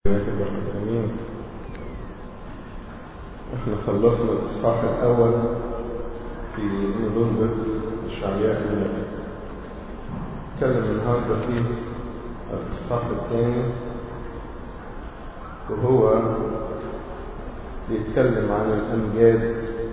الرحمن احنا خلصنا الاصحاح الاول في نبوة اشعياء النبي نتكلم النهارده في الاصحاح الثاني وهو بيتكلم عن الامجاد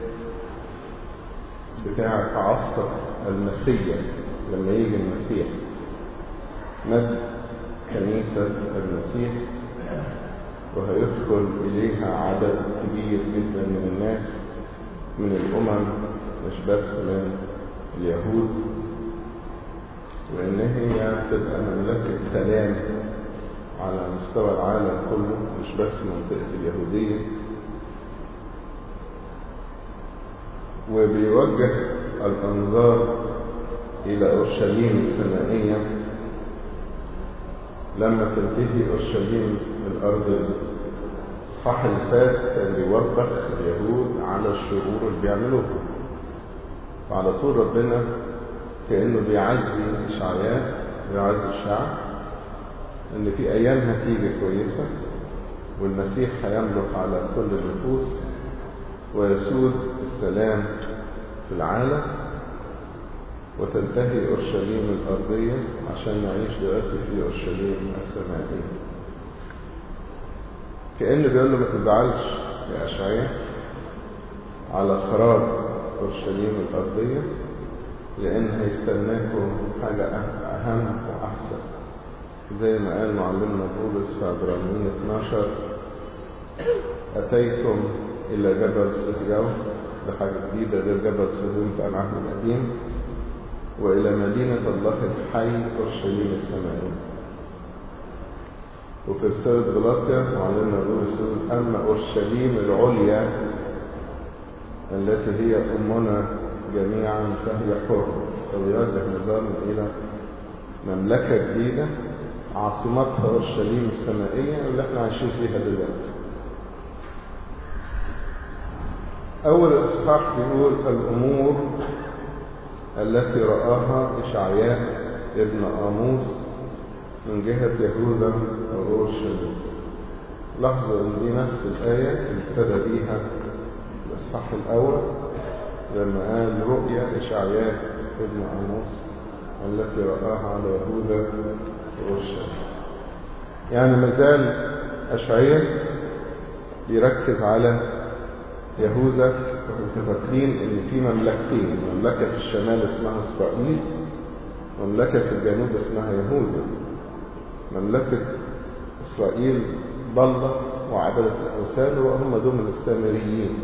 بتاعة عصر المسيح لما يجي المسيح مجد كنيسة المسيح وهيدخل إليها عدد كبير جدا من الناس من الأمم مش بس من اليهود وإن هي تبقى مملكة سلام على مستوى العالم كله مش بس منطقة اليهودية وبيوجه الأنظار إلى أورشليم السمائية لما تنتهي أورشليم الأرض الإصحاح اللي فات كان بيوبخ اليهود على الشرور اللي بيعملوها فعلى طول ربنا كأنه بيعزي إشعياء بيعزي الشعب إن في أيام هتيجي كويسة والمسيح هيملك على كل النفوس ويسود السلام في العالم وتنتهي أورشليم الأرضية عشان نعيش دلوقتي في أورشليم السمائية كأنه بيقول له ما تزعلش يا أشعياء على خراب أورشليم الأرضية لأن هيستناكم حاجة أهم وأحسن زي ما قال معلمنا بولس في عبرانيين 12 أتيتم إلى جبل صهيون ده حاجة جديدة غير جبل صهيون بتاع العهد القديم وإلى مدينة الله الحي أورشليم السمائية وفي رسالة غلاطيا معلمنا بولس يقول أما أورشليم العليا التي هي أمنا جميعا فهي حرة فبيوجه نظام إلى مملكة جديدة عاصمتها أورشليم السمائية اللي احنا عايشين فيها دلوقتي أول إصحاح بيقول الأمور التي رآها إشعياء ابن آموس من جهة يهوذا وأورشليم لاحظوا أن دي نفس الآية اللي ابتدى بيها الإصحاح الأول لما قال رؤيا إشعياء ابن آموس التي رآها على يهوذا وأورشليم يعني مازال أشعياء بيركز على يهوذا وانتم فاكرين ان في مملكتين مملكه في الشمال اسمها اسرائيل مملكه في الجنوب اسمها يهوذا مملكه اسرائيل ضلت وعبدت الاوثان وهم دول السامريين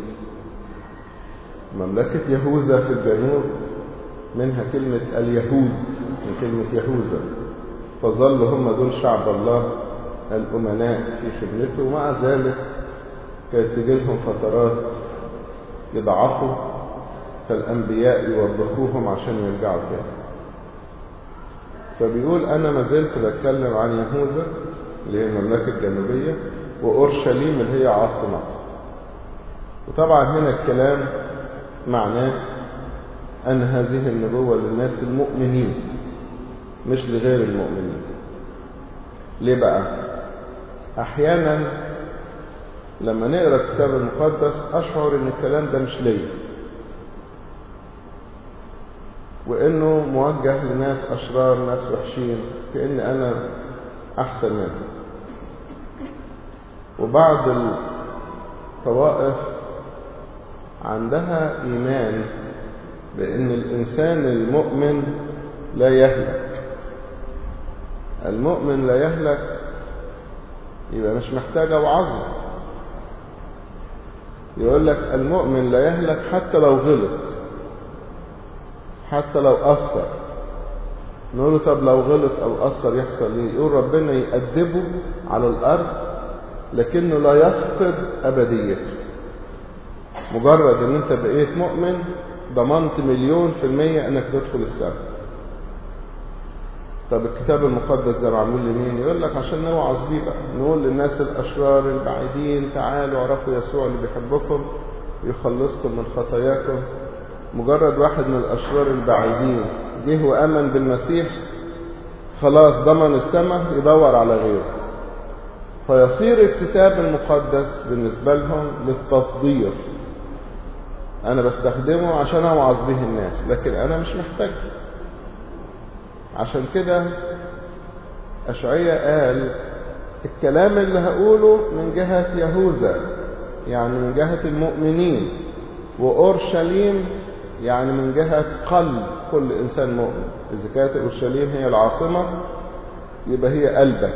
مملكه يهوذا في الجنوب منها كلمه اليهود من كلمه يهوذا فظلوا هم دول شعب الله الامناء في خدمته ومع ذلك كانت تجي لهم فترات يضعفوا فالأنبياء يوبخوهم عشان يرجعوا تاني فبيقول أنا ما زلت بتكلم عن يهوذا اللي هي المملكة الجنوبية وأورشليم اللي هي عاصمتها وطبعا هنا الكلام معناه أن هذه النبوة للناس المؤمنين مش لغير المؤمنين ليه بقى أحيانا لما نقرا الكتاب المقدس اشعر ان الكلام ده مش ليا وانه موجه لناس اشرار ناس وحشين كان انا احسن منهم وبعض الطوائف عندها ايمان بان الانسان المؤمن لا يهلك المؤمن لا يهلك يبقى مش محتاجه وعظه يقول لك المؤمن لا يهلك حتى لو غلط حتى لو أثر نقول له طب لو غلط أو أثر يحصل إيه؟ يقول ربنا يأدبه على الأرض لكنه لا يفقد أبديته مجرد إن أنت بقيت مؤمن ضمنت مليون في المية إنك تدخل السماء طب الكتاب المقدس ده معمول لمين يقول لك عشان نوعظ بيه بقى نقول للناس الاشرار البعيدين تعالوا اعرفوا يسوع اللي بيحبكم ويخلصكم من خطاياكم مجرد واحد من الاشرار البعيدين جه وامن بالمسيح خلاص ضمن السماء يدور على غيره فيصير الكتاب المقدس بالنسبة لهم للتصدير أنا بستخدمه عشان أوعظ به الناس لكن أنا مش محتاج عشان كده أشعية قال الكلام اللي هقوله من جهة يهوذا يعني من جهة المؤمنين وأورشليم يعني من جهة قلب كل إنسان مؤمن إذا كانت أورشليم هي العاصمة يبقى هي قلبك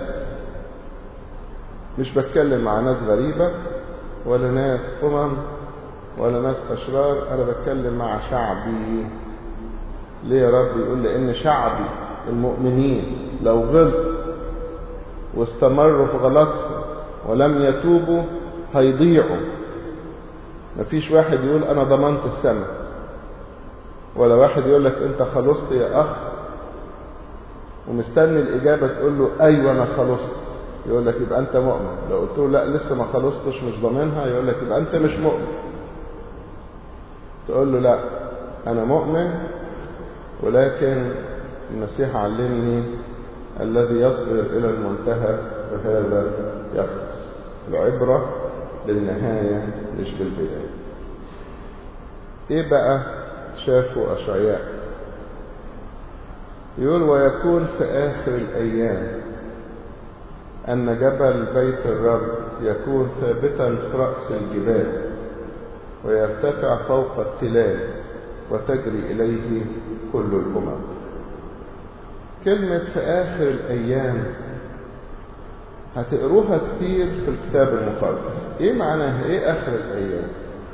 مش بتكلم مع ناس غريبة ولا ناس أمم ولا ناس أشرار أنا بتكلم مع شعبي ليه يا رب يقول لأن شعبي المؤمنين لو غلط واستمروا في غلطهم ولم يتوبوا هيضيعوا مفيش واحد يقول أنا ضمنت السماء ولا واحد يقول لك أنت خلصت يا أخ ومستني الإجابة تقول له أيوة أنا خلصت يقول لك يبقى أنت مؤمن لو قلت له لا لسه ما خلصتش مش ضامنها يقول لك يبقى أنت مش مؤمن تقول له لا أنا مؤمن ولكن المسيح علمني الذي يصبر إلى المنتهى فهذا يخلص العبرة بالنهاية مش بالبداية إيه بقى شافوا أشعياء يقول ويكون في آخر الأيام أن جبل بيت الرب يكون ثابتا في رأس الجبال ويرتفع فوق التلال وتجري إليه كل الأمم كلمة في آخر الأيام هتقروها كتير في الكتاب المقدس إيه معناها إيه آخر الأيام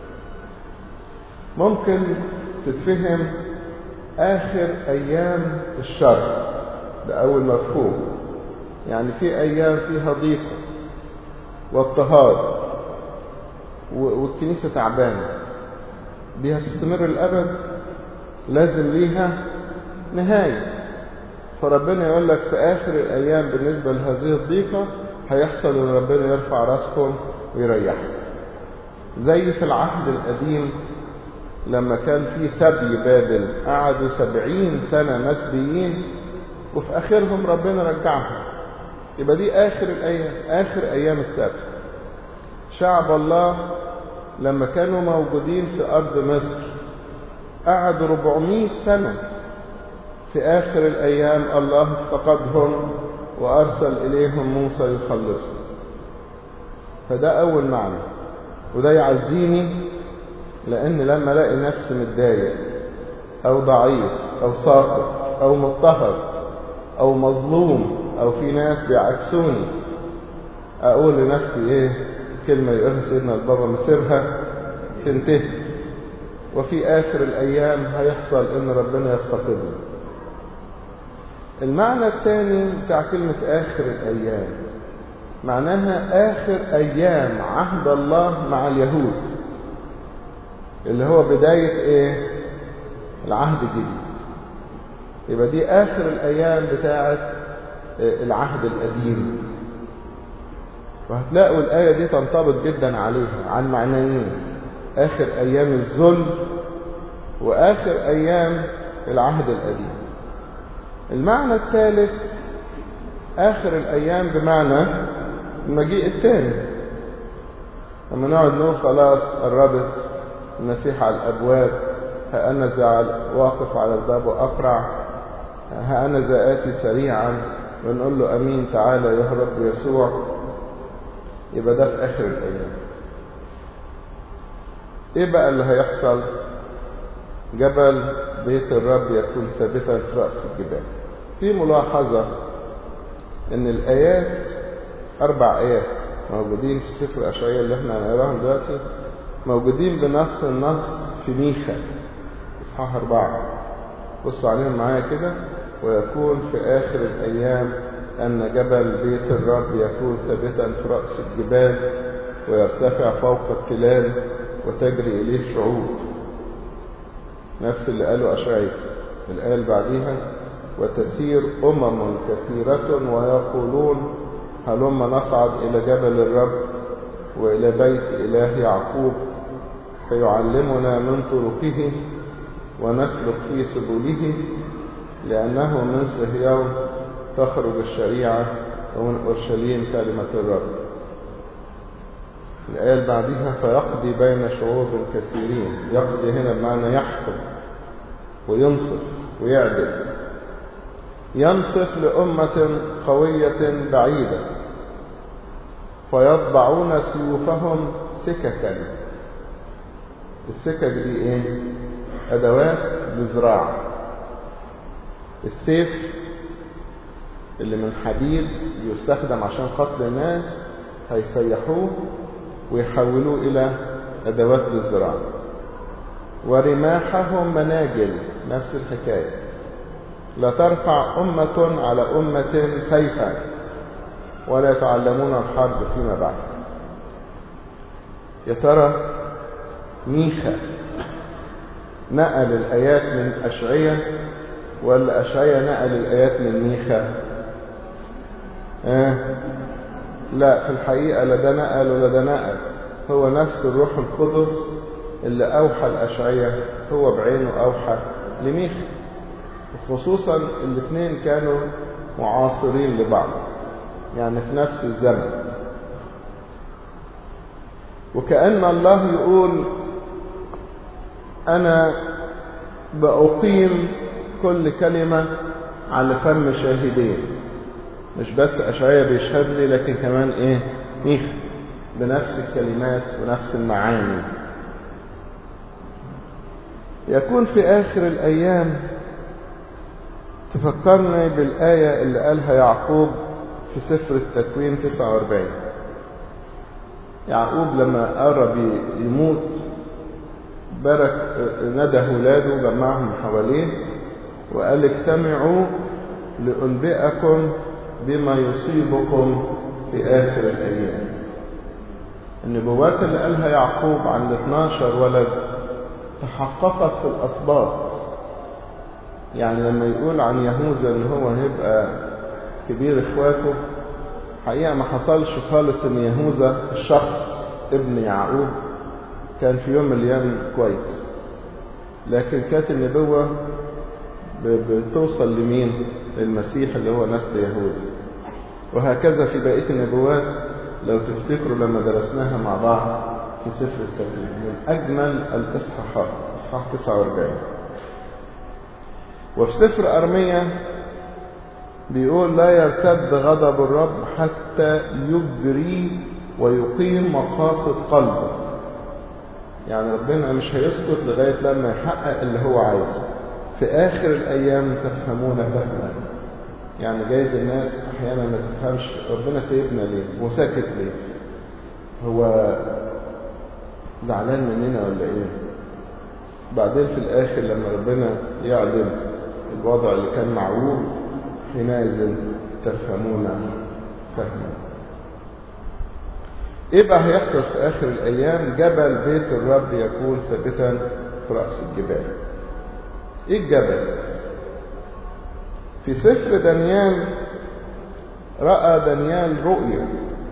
ممكن تتفهم آخر أيام الشر ده أول مفهوم يعني في أيام فيها ضيقة واضطهاد والكنيسة تعبانة دي هتستمر الأبد لازم ليها نهاية فربنا يقول لك في آخر الأيام بالنسبة لهذه الضيقة هيحصل إن ربنا يرفع راسكم ويريحكم زي في العهد القديم لما كان في سبي بابل قعدوا سبعين سنة مسبيين وفي آخرهم ربنا رجعهم يبقى دي آخر الأيام آخر أيام السبت شعب الله لما كانوا موجودين في أرض مصر قعدوا 400 سنة في آخر الأيام الله افتقدهم وأرسل إليهم موسى يخلصهم فده أول معنى وده يعزيني لأن لما ألاقي نفسي متضايق أو ضعيف أو ساقط أو مضطهد أو مظلوم أو في ناس بيعكسوني أقول لنفسي إيه كلمة يقولها سيدنا البابا مسيرها تنتهي وفي آخر الأيام هيحصل إن ربنا يفتقدني المعنى الثاني بتاع كلمة آخر الأيام معناها آخر أيام عهد الله مع اليهود اللي هو بداية إيه؟ العهد الجديد يبقى دي آخر الأيام بتاعة العهد القديم وهتلاقوا الآية دي تنطبق جدا عليها عن معنيين آخر أيام الذل وآخر أيام العهد القديم المعنى الثالث آخر الأيام بمعنى المجيء الثاني لما نقعد نقول خلاص قربت المسيح على الأبواب ها أنا ذا واقف على الباب وأقرع ها أنا ذا آتي سريعا ونقول له أمين تعالى يا رب يسوع يبقى ده في آخر الأيام إيه بقى اللي هيحصل جبل بيت الرب يكون ثابتا في رأس الجبال في ملاحظة ان الآيات أربع آيات موجودين في سفر أشعياء اللي احنا هنقراهم دلوقتي موجودين بنفس النص في ميخا إصحاح أربعة بصوا عليهم معايا كده ويكون في آخر الأيام أن جبل بيت الرب يكون ثابتا في رأس الجبال ويرتفع فوق التلال وتجري إليه شعوب نفس اللي قاله أشعياء الآية اللي بعديها وتسير أمم كثيرة ويقولون هلما نصعد إلى جبل الرب وإلى بيت إله يعقوب فيعلمنا من طرقه ونسلك في سبله لأنه من صهيون تخرج الشريعة ومن أورشليم كلمة الرب الآية اللي بعديها فيقضي بين شعوب كثيرين يقضي هنا بمعنى يحكم وينصف ويعدل ينصف لأمة قوية بعيدة فيطبعون سيوفهم سككا السكك دي ايه ادوات لزراعة السيف اللي من حديد يستخدم عشان قتل الناس هيسيحوه ويحولوه الى ادوات للزراعة ورماحهم مناجل نفس الحكاية لا ترفع أمة على أمة سيفا ولا يتعلمون الحرب فيما بعد يا ترى ميخا نقل الآيات من أشعية ولا أشعية نقل الآيات من ميخا آه. لا في الحقيقة لا ده نقل ولا ده نقل هو نفس الروح القدس اللي أوحى الأشعية هو بعينه أوحى لميخا خصوصا الاثنين كانوا معاصرين لبعض يعني في نفس الزمن وكأن الله يقول أنا بأقيم كل كلمة على فم شاهدين مش بس أشعية بيشهد لي لكن كمان إيه ميخ بنفس الكلمات ونفس المعاني يكون في آخر الأيام تفكرني بالآية اللي قالها يعقوب في سفر التكوين 49 يعقوب لما قرب يموت بارك ندى ولاده جمعهم حواليه وقال اجتمعوا لأنبئكم بما يصيبكم في آخر الأيام النبوات اللي قالها يعقوب عن ال 12 ولد تحققت في الأسباط يعني لما يقول عن يهوذا ان هو هيبقى كبير اخواته حقيقة ما حصلش خالص ان يهوذا الشخص ابن يعقوب كان في يوم من الايام كويس لكن كانت النبوة بتوصل لمين للمسيح اللي هو نسل يهوذا وهكذا في بقية النبوات لو تفتكروا لما درسناها مع بعض في سفر التكوين من أجمل الإصحاحات إصحاح 49 وفي سفر أرمية بيقول لا يرتد غضب الرب حتى يجري ويقيم مقاصد قلبه يعني ربنا مش هيسكت لغاية لما يحقق اللي هو عايزه في آخر الأيام تفهمون فهما يعني جايز الناس أحيانا ما تفهمش ربنا سيبنا ليه وساكت ليه هو زعلان مننا ولا ايه بعدين في الآخر لما ربنا يعدل الوضع اللي كان معقول حينئذ تفهمون فهما ايه بقى هيحصل في اخر الايام جبل بيت الرب يكون ثابتا في راس الجبال ايه الجبل في سفر دانيال راى دانيال رؤيا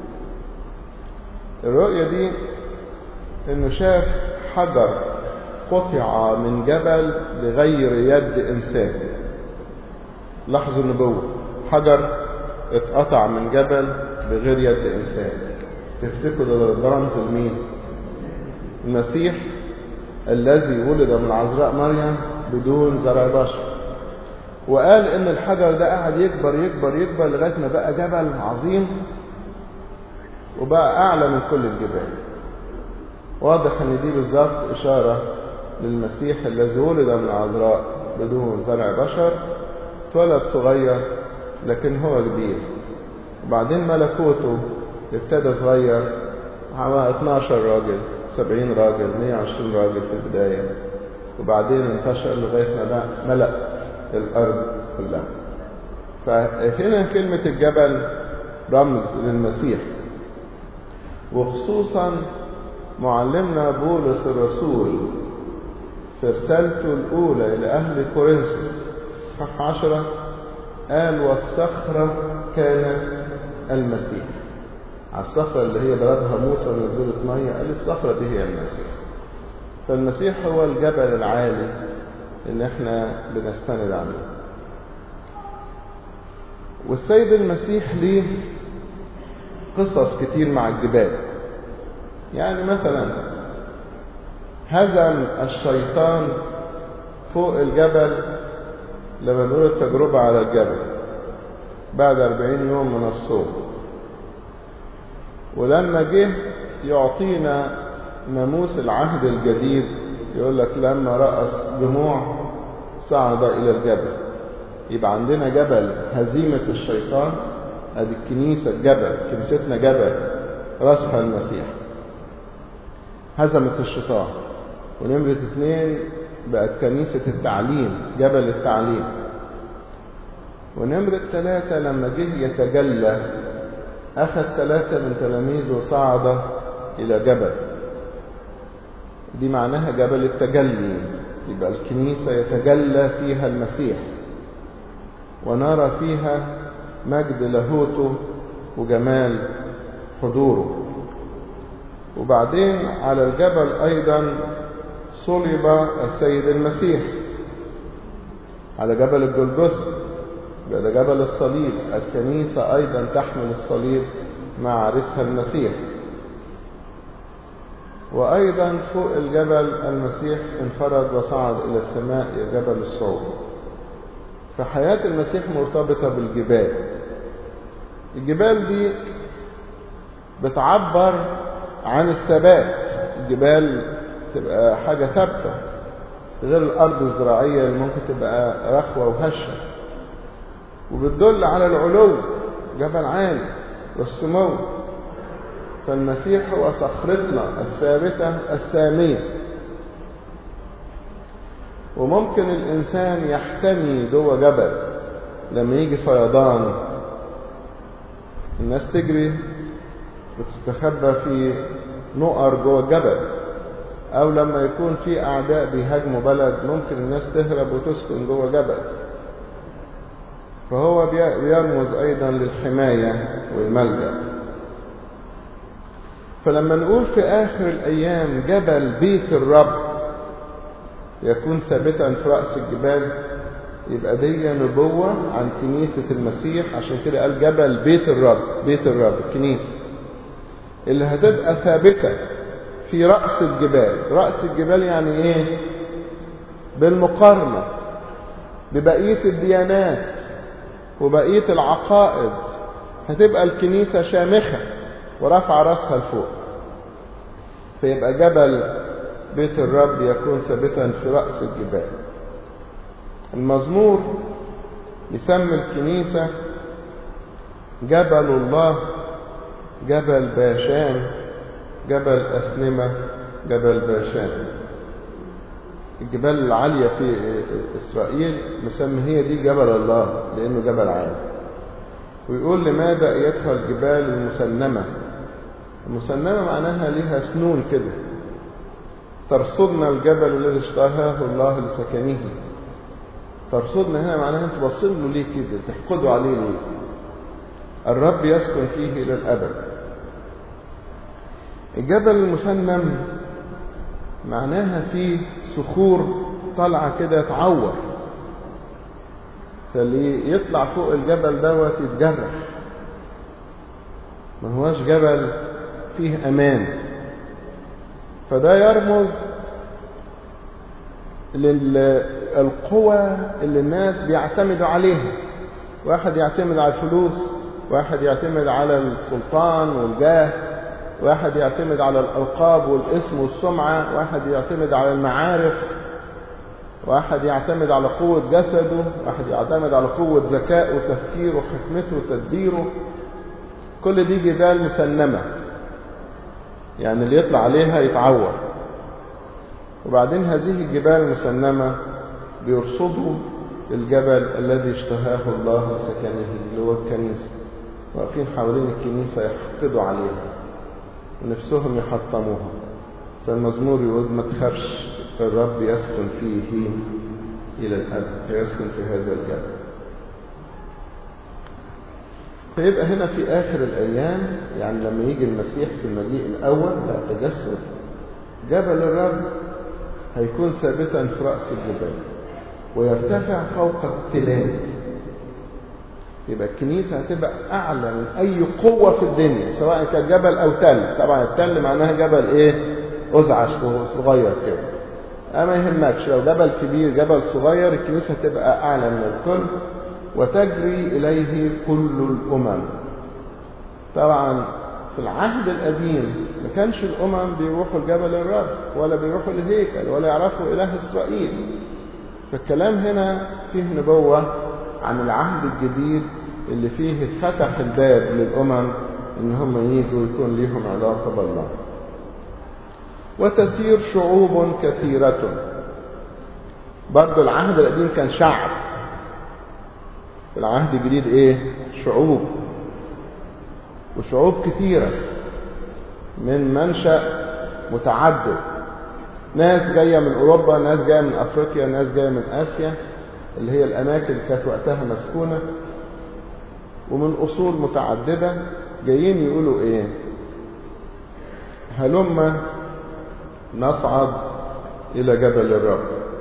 الرؤيا دي انه شاف حجر قطع من جبل بغير يد انسان لاحظوا النبوة حجر اتقطع من جبل بغير يد انسان تفتكروا ده رمز لمين المسيح الذي ولد من عذراء مريم بدون زرع بشر وقال ان الحجر ده قاعد يكبر يكبر يكبر لغايه ما بقى جبل عظيم وبقى اعلى من كل الجبال واضح ان دي بالظبط اشاره للمسيح الذي ولد من عذراء بدون زرع بشر اتولد صغير لكن هو كبير وبعدين ملكوته ابتدى صغير عمل 12 راجل 70 راجل 120 راجل في البداية وبعدين انتشر لغاية ما ملأ الأرض كلها فهنا كلمة الجبل رمز للمسيح وخصوصا معلمنا بولس الرسول في رسالته الأولى إلى أهل كورنثوس إصحاح عشرة قال والصخرة كانت المسيح على الصخرة اللي هي ضربها موسى ونزلت مية قال الصخرة دي هي المسيح فالمسيح هو الجبل العالي اللي احنا بنستند عليه والسيد المسيح ليه قصص كتير مع الجبال يعني مثلا هزم الشيطان فوق الجبل لما نقول التجربة على الجبل بعد أربعين يوم من الصوم ولما جه يعطينا ناموس العهد الجديد يقول لك لما رأس دموع صعد إلى الجبل يبقى عندنا جبل هزيمة الشيطان ادي الكنيسة الجبل كنيستنا جبل رأسها المسيح هزمت الشيطان ونمرة اثنين بقت كنيسة التعليم جبل التعليم ونمرة ثلاثة لما جه يتجلى أخذ ثلاثة من تلاميذه وصعد إلى جبل دي معناها جبل التجلي يبقى الكنيسة يتجلى فيها المسيح ونرى فيها مجد لاهوته وجمال حضوره وبعدين على الجبل أيضا صلب السيد المسيح على جبل الجلجث يبقى ده جبل الصليب الكنيسة أيضا تحمل الصليب مع عريسها المسيح وأيضا فوق الجبل المسيح انفرد وصعد إلى السماء يا جبل الصعود فحياة المسيح مرتبطة بالجبال الجبال دي بتعبر عن الثبات الجبال تبقى حاجة ثابتة غير الأرض الزراعية اللي ممكن تبقى رخوة وهشة وبتدل على العلو جبل عالي والسمو فالمسيح هو صخرتنا الثابتة السامية وممكن الإنسان يحتمي جوه جبل لما يجي فيضان الناس تجري وتستخبى في نقر جوه الجبل أو لما يكون في أعداء بيهاجموا بلد ممكن الناس تهرب وتسكن جوه جبل فهو بيرمز أيضا للحماية والملجأ فلما نقول في آخر الأيام جبل بيت الرب يكون ثابتا في رأس الجبال يبقى دي نبوة عن كنيسة المسيح عشان كده قال جبل بيت الرب بيت الرب الكنيسة اللي هتبقى ثابتة في رأس الجبال رأس الجبال يعني ايه بالمقارنة ببقية الديانات وبقية العقائد هتبقى الكنيسة شامخة ورفع رأسها لفوق فيبقى جبل بيت الرب يكون ثابتا في رأس الجبال المزمور يسمي الكنيسة جبل الله جبل باشان جبل أسنمة جبل باشان الجبال العالية في إسرائيل مسمى هي دي جبل الله لأنه جبل عالي ويقول لماذا أيتها الجبال المسنمة المسنمة معناها لها سنون كده ترصدنا الجبل الذي اشتهاه الله لسكنه ترصدنا هنا معناها انتوا باصين له ليه كده تحقدوا عليه ليه الرب يسكن فيه الى الابد الجبل المسنم معناها فيه صخور طالعه كده تعور فاللي يطلع فوق الجبل دوت يتجرح ما هواش جبل فيه امان فده يرمز للقوى اللي الناس بيعتمدوا عليها واحد يعتمد على الفلوس واحد يعتمد على السلطان والجاه واحد يعتمد على الألقاب والاسم والسمعة واحد يعتمد على المعارف واحد يعتمد على قوة جسده واحد يعتمد على قوة ذكاء وتفكير وحكمته وتدبيره كل دي جبال مسنمة يعني اللي يطلع عليها يتعور وبعدين هذه الجبال المسنمة بيرصدوا الجبل الذي اشتهاه الله لسكنه اللي هو الكنيسة واقفين حوالين الكنيسة يحقدوا عليها ونفسهم يحطموها فالمزمور يقول ما تخافش الرب يسكن فيه إلى الأبد فيسكن في هذا الجبل فيبقى هنا في آخر الأيام يعني لما يجي المسيح في المجيء الأول بعد التجسد جبل الرب هيكون ثابتا في رأس الجبال ويرتفع فوق التلال يبقى الكنيسة هتبقى أعلى من أي قوة في الدنيا سواء كان جبل أو تل طبعا التل معناها جبل إيه أزعج صغير كده أما يهمكش لو جبل كبير جبل صغير الكنيسة هتبقى أعلى من الكل وتجري إليه كل الأمم طبعا في العهد القديم ما كانش الأمم بيروحوا لجبل الرب ولا بيروحوا الهيكل ولا يعرفوا إله إسرائيل فالكلام هنا فيه نبوة عن العهد الجديد اللي فيه اتفتح الباب للأمم إن هم يجوا يكون ليهم علاقة بالله وتسير شعوب كثيرة برضو العهد القديم كان شعب العهد الجديد ايه شعوب وشعوب كثيرة من منشأ متعدد ناس جاية من أوروبا ناس جاية من أفريقيا ناس جاية من آسيا اللي هي الأماكن اللي كانت وقتها مسكونة ومن أصول متعددة جايين يقولوا إيه هلما نصعد إلى جبل الرب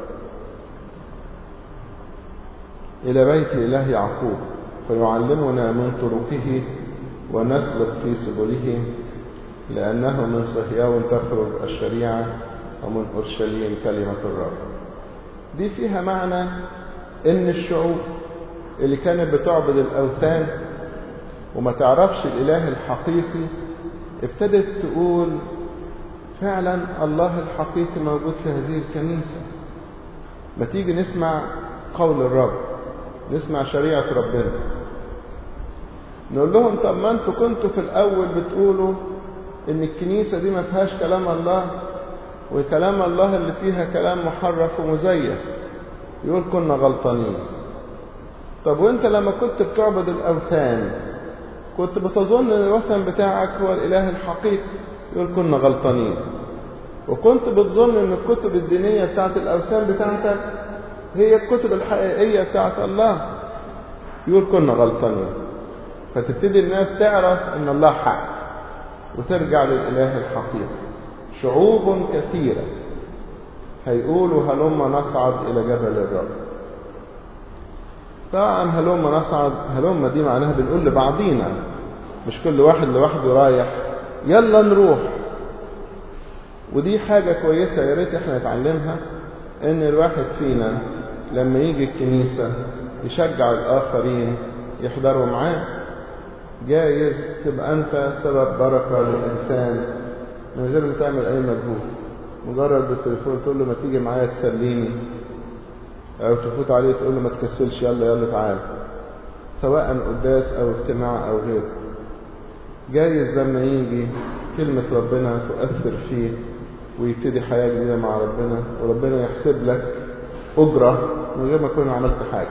إلى بيت إله يعقوب فيعلمنا من طرقه ونسلك في سبله لأنه من صهيون تخرج الشريعة ومن أورشليم كلمة الرب دي فيها معنى إن الشعوب اللي كانت بتعبد الأوثان وما تعرفش الإله الحقيقي ابتدت تقول فعلا الله الحقيقي موجود في هذه الكنيسة ما تيجي نسمع قول الرب نسمع شريعة ربنا نقول لهم طب ما انتوا كنتوا في الأول بتقولوا إن الكنيسة دي ما فيهاش كلام الله وكلام الله اللي فيها كلام محرف ومزيف يقول كنا غلطانين طب وانت لما كنت بتعبد الأوثان كنت بتظن ان الوثن بتاعك هو الإله الحقيقي يقول كنا غلطانين وكنت بتظن ان الكتب الدينية بتاعت الأوثان بتاعتك هي الكتب الحقيقية بتاعت الله يقول كنا غلطانين فتبتدي الناس تعرف ان الله حق وترجع للإله الحقيقي شعوب كثيرة هيقولوا هلما نصعد إلى جبل الرب طبعا هلما نصعد هلما دي معناها بنقول لبعضينا مش كل واحد لوحده رايح يلا نروح ودي حاجة كويسة يا ريت احنا نتعلمها ان الواحد فينا لما يجي الكنيسة يشجع الآخرين يحضروا معاه جايز تبقى أنت سبب بركة للإنسان من غير ما تعمل أي مجهود مجرد بالتليفون تقول له ما تيجي معايا تسليني أو تفوت عليه تقول له ما تكسلش يلا يلا تعال سواء قداس أو اجتماع أو غيره جايز لما يجي كلمة ربنا تؤثر فيه ويبتدي حياة جديدة مع ربنا وربنا يحسب لك أجرة من غير ما تكون عملت حاجة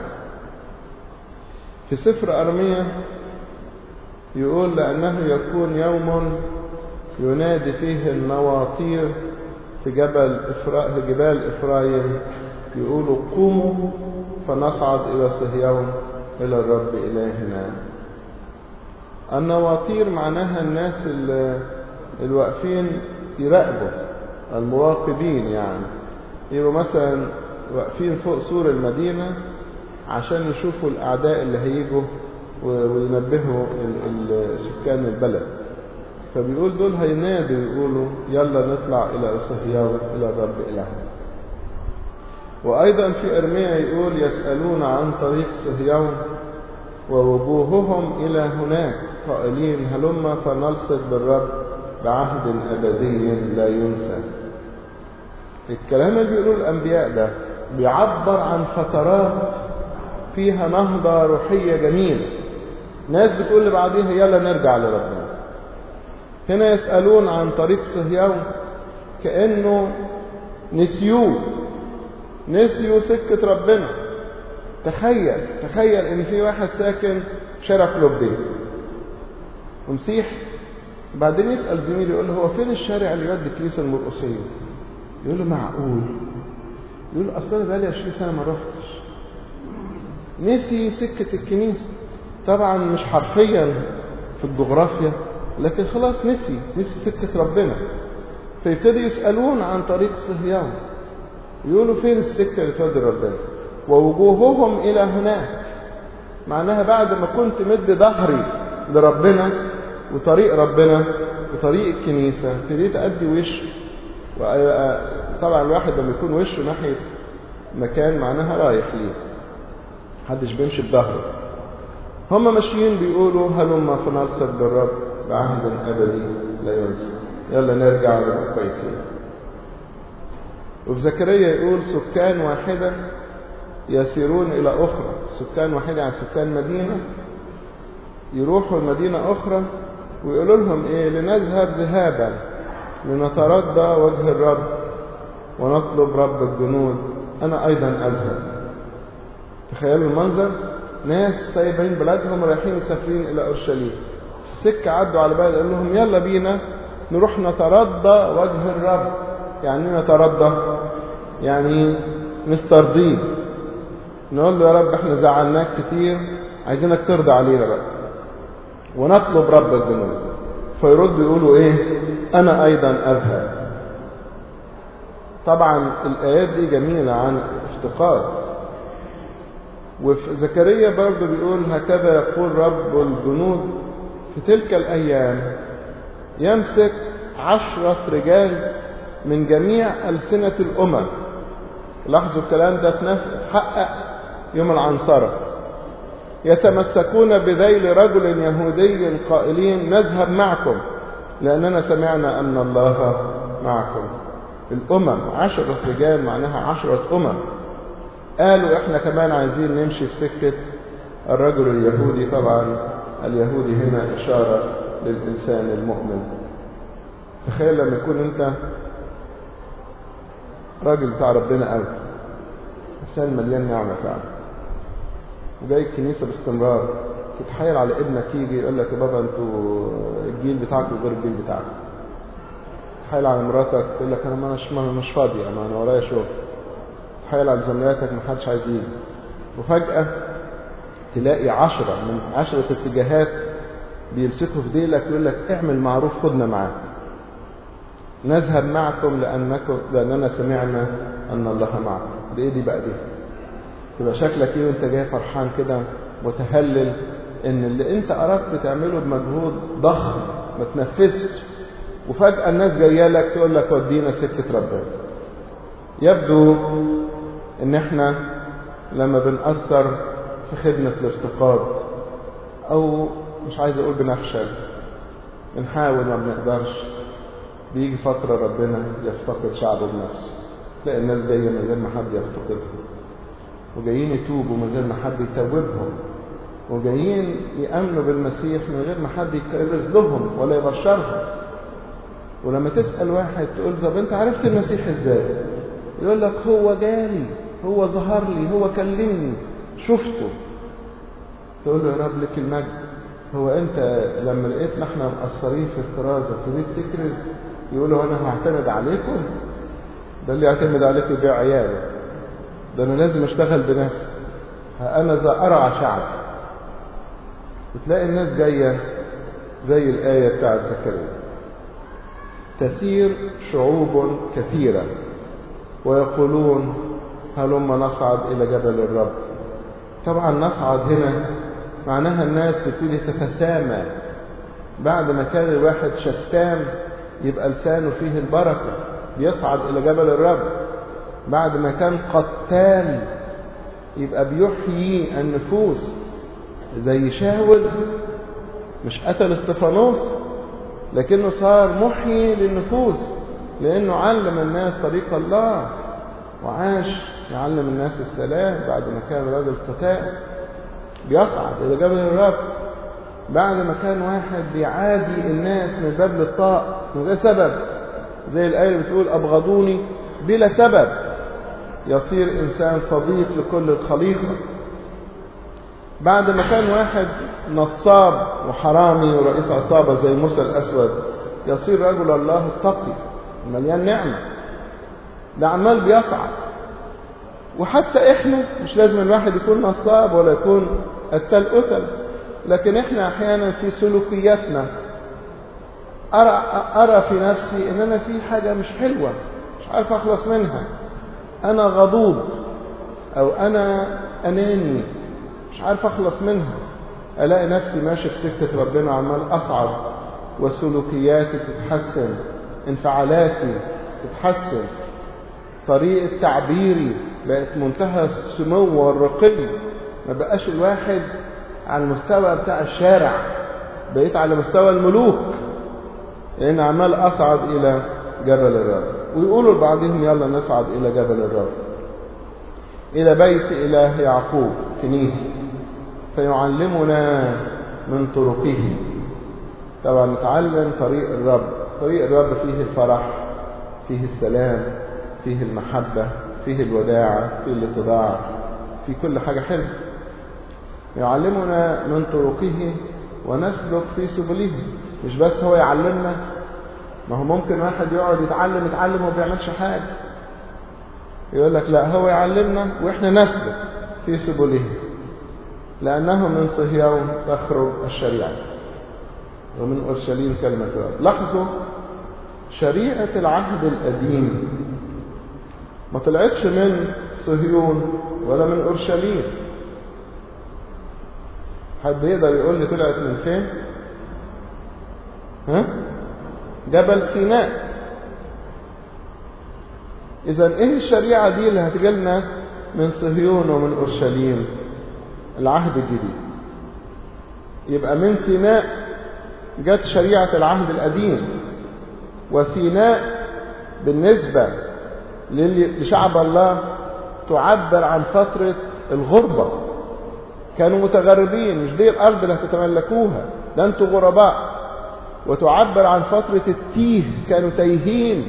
في سفر أرمية يقول لأنه يكون يوم ينادي فيه النواطير في جبل إفرا... في جبال إفرايم يقولوا قوموا فنصعد إلى صهيون إلى الرب إلهنا النواطير معناها الناس الواقفين يراقبوا المراقبين يعني يبقوا مثلا واقفين فوق سور المدينة عشان يشوفوا الأعداء اللي هيجوا وينبهوا سكان البلد فبيقول دول هينادوا يقولوا يلا نطلع إلى صهيون إلى الرب إلهنا وأيضا في أرميا يقول يسألون عن طريق صهيون ووجوههم إلى هناك قائلين هلما فنلصق بالرب بعهد أبدي لا ينسى الكلام اللي بيقولوه الأنبياء ده بيعبر عن فترات فيها نهضة روحية جميلة ناس بتقول لبعضيها يلا نرجع لربنا هنا يسألون عن طريق صهيون كأنه نسيوه نسيوا سكة ربنا تخيل تخيل ان في واحد ساكن في شارع فلوبين ومسيحي بعدين يسأل زميله يقول له هو فين الشارع اللي يودي الكنيسة المرقصية يقول له معقول يقول له اصل انا بقالي 20 سنة ما رحتش نسي سكة الكنيسة طبعا مش حرفيا في الجغرافيا لكن خلاص نسي نسي سكة ربنا فيبتدي يسألون عن طريق صهيون يقولوا فين السكة اللي تودي ربنا ووجوههم إلى هناك معناها بعد ما كنت مد ظهري لربنا وطريق ربنا وطريق الكنيسة ابتديت أدي وش طبعا الواحد لما يكون وشه ناحية مكان معناها رايح ليه محدش بيمشي بظهره هم ماشيين بيقولوا هلما فنلصق بالرب بعهد أبدي لا ينسى يلا نرجع نبقى كويسين وفي زكريا يقول سكان واحدة يسيرون إلى أخرى سكان واحدة عن سكان مدينة يروحوا المدينة أخرى ويقولوا لهم إيه لنذهب ذهابا لنتردى وجه الرب ونطلب رب الجنود أنا أيضا أذهب تخيلوا المنظر ناس سايبين بلادهم رايحين مسافرين إلى أورشليم السكة عدوا على بلد قال لهم يلا بينا نروح نتردى وجه الرب يعني نتردى يعني نسترضيه نقول له يا رب احنا زعلناك كتير عايزينك ترضى علينا بقى ونطلب رب الجنود فيرد يقولوا ايه انا ايضا اذهب طبعا الايات دي جميله عن افتقاد وفي زكريا برضه بيقول هكذا يقول رب الجنود في تلك الايام يمسك عشرة رجال من جميع ألسنة الأمم لاحظوا الكلام ده اتحقق يوم العنصرة يتمسكون بذيل رجل يهودي قائلين نذهب معكم لأننا سمعنا أن الله معكم الأمم عشرة رجال معناها عشرة أمم قالوا إحنا كمان عايزين نمشي في سكة الرجل اليهودي طبعا اليهودي هنا إشارة للإنسان المؤمن تخيل لما يكون أنت راجل بتاع ربنا قوي إنسان مليان نعمة فعلا وجاي الكنيسة باستمرار تتحايل على ابنك يجي يقول لك يا بابا انتوا الجيل بتاعكم غير الجيل بتاعكم تتحايل على مراتك تقول لك انا ما مش مش فاضية ما انا ورايا شغل تتحايل على زملاتك ما حدش عايز يجي وفجأة تلاقي عشرة من عشرة اتجاهات بيمسكوا في ديلك يقول لك اعمل معروف خدنا معاك نذهب معكم لأنكم لأننا سمعنا أن الله معكم دي إيه دي بقى دي تبقى شكلك ايه وانت جاي فرحان كده متهلل ان اللي انت اردت تعمله بمجهود ضخم ما تنفذش وفجأة الناس جاية لك تقول لك ودينا سكة ربنا يبدو ان احنا لما بنأثر في خدمة الافتقاد او مش عايز اقول بنفشل بنحاول ما بنقدرش بيجي فترة ربنا يفتقد شعبه بنفسه تلاقي الناس جاية من غير ما حد يفتقدهم وجايين يتوبوا من غير ما حد يتوبهم وجايين يأمنوا بالمسيح من غير ما حد يكرز لهم ولا يبشرهم ولما تسأل واحد تقول طب انت عرفت المسيح ازاي يقول لك هو جالي هو ظهر لي هو كلمني شفته تقول له يا رب لك المجد هو انت لما لقيتنا احنا مقصرين في الكرازه ابتديت تكرز يقول له انا هعتمد عليكم ده اللي يعتمد عليكم يبيع عياله ده انا لازم اشتغل بنفسي انا ذا ارعى شعب وتلاقي الناس جايه زي الايه بتاعت زكريا تسير شعوب كثيره ويقولون هلما نصعد الى جبل الرب طبعا نصعد هنا معناها الناس تبتدي تتسامى بعد ما كان الواحد شتام يبقى لسانه فيه البركه بيصعد الى جبل الرب بعد ما كان قتال يبقى بيحيي النفوس زي شاول مش قتل استفانوس لكنه صار محيي للنفوس لانه علم الناس طريق الله وعاش يعلم الناس السلام بعد ما كان راجل قتال بيصعد الى جبل الرب بعد ما كان واحد بيعادي الناس من باب للطاق من غير سبب زي الايه اللي بتقول ابغضوني بلا سبب يصير إنسان صديق لكل الخليقة بعد ما كان واحد نصاب وحرامي ورئيس عصابة زي موسى الأسود يصير رجل الله التقي مليان نعمة ده عمال بيصعد وحتى احنا مش لازم الواحد يكون نصاب ولا يكون قتال قتل لكن احنا احيانا في سلوكياتنا ارى ارى في نفسي ان انا في حاجه مش حلوه مش عارف اخلص منها انا غضوب او انا اناني مش عارف اخلص منها الاقي نفسي ماشي في سكة ربنا عمال اصعد وسلوكياتي تتحسن انفعالاتي تتحسن طريقة تعبيري بقت منتهى السمو والرقي ما بقاش الواحد على المستوى بتاع الشارع بقيت على مستوى الملوك لأن عمال أصعد إلى جبل الرب ويقولوا لبعضهم يلا نصعد إلى جبل الرب إلى بيت إله يعقوب كنيسة فيعلمنا من طرقه طبعا نتعلم طريق الرب طريق الرب فيه الفرح فيه السلام فيه المحبة فيه الوداعة فيه الاتضاع في كل حاجة حلوة يعلمنا من طرقه ونسلك في سبله مش بس هو يعلمنا ما هو ممكن واحد يقعد يتعلم يتعلم وما بيعملش حاجة يقول لك لا هو يعلمنا واحنا نسلك في سبله لأنه من صهيون تخرج الشريعة ومن أورشليم كلمة رب لاحظوا شريعة العهد القديم ما طلعتش من صهيون ولا من أورشليم حد يقدر يقول لي طلعت من فين ها جبل سيناء إذا إيه الشريعة دي اللي هتجيلنا من صهيون ومن أورشليم العهد الجديد يبقى من سيناء جت شريعة العهد القديم وسيناء بالنسبة لشعب الله تعبر عن فترة الغربة كانوا متغربين مش دي الأرض اللي هتتملكوها ده انتوا غرباء وتعبر عن فترة التيه كانوا تايهين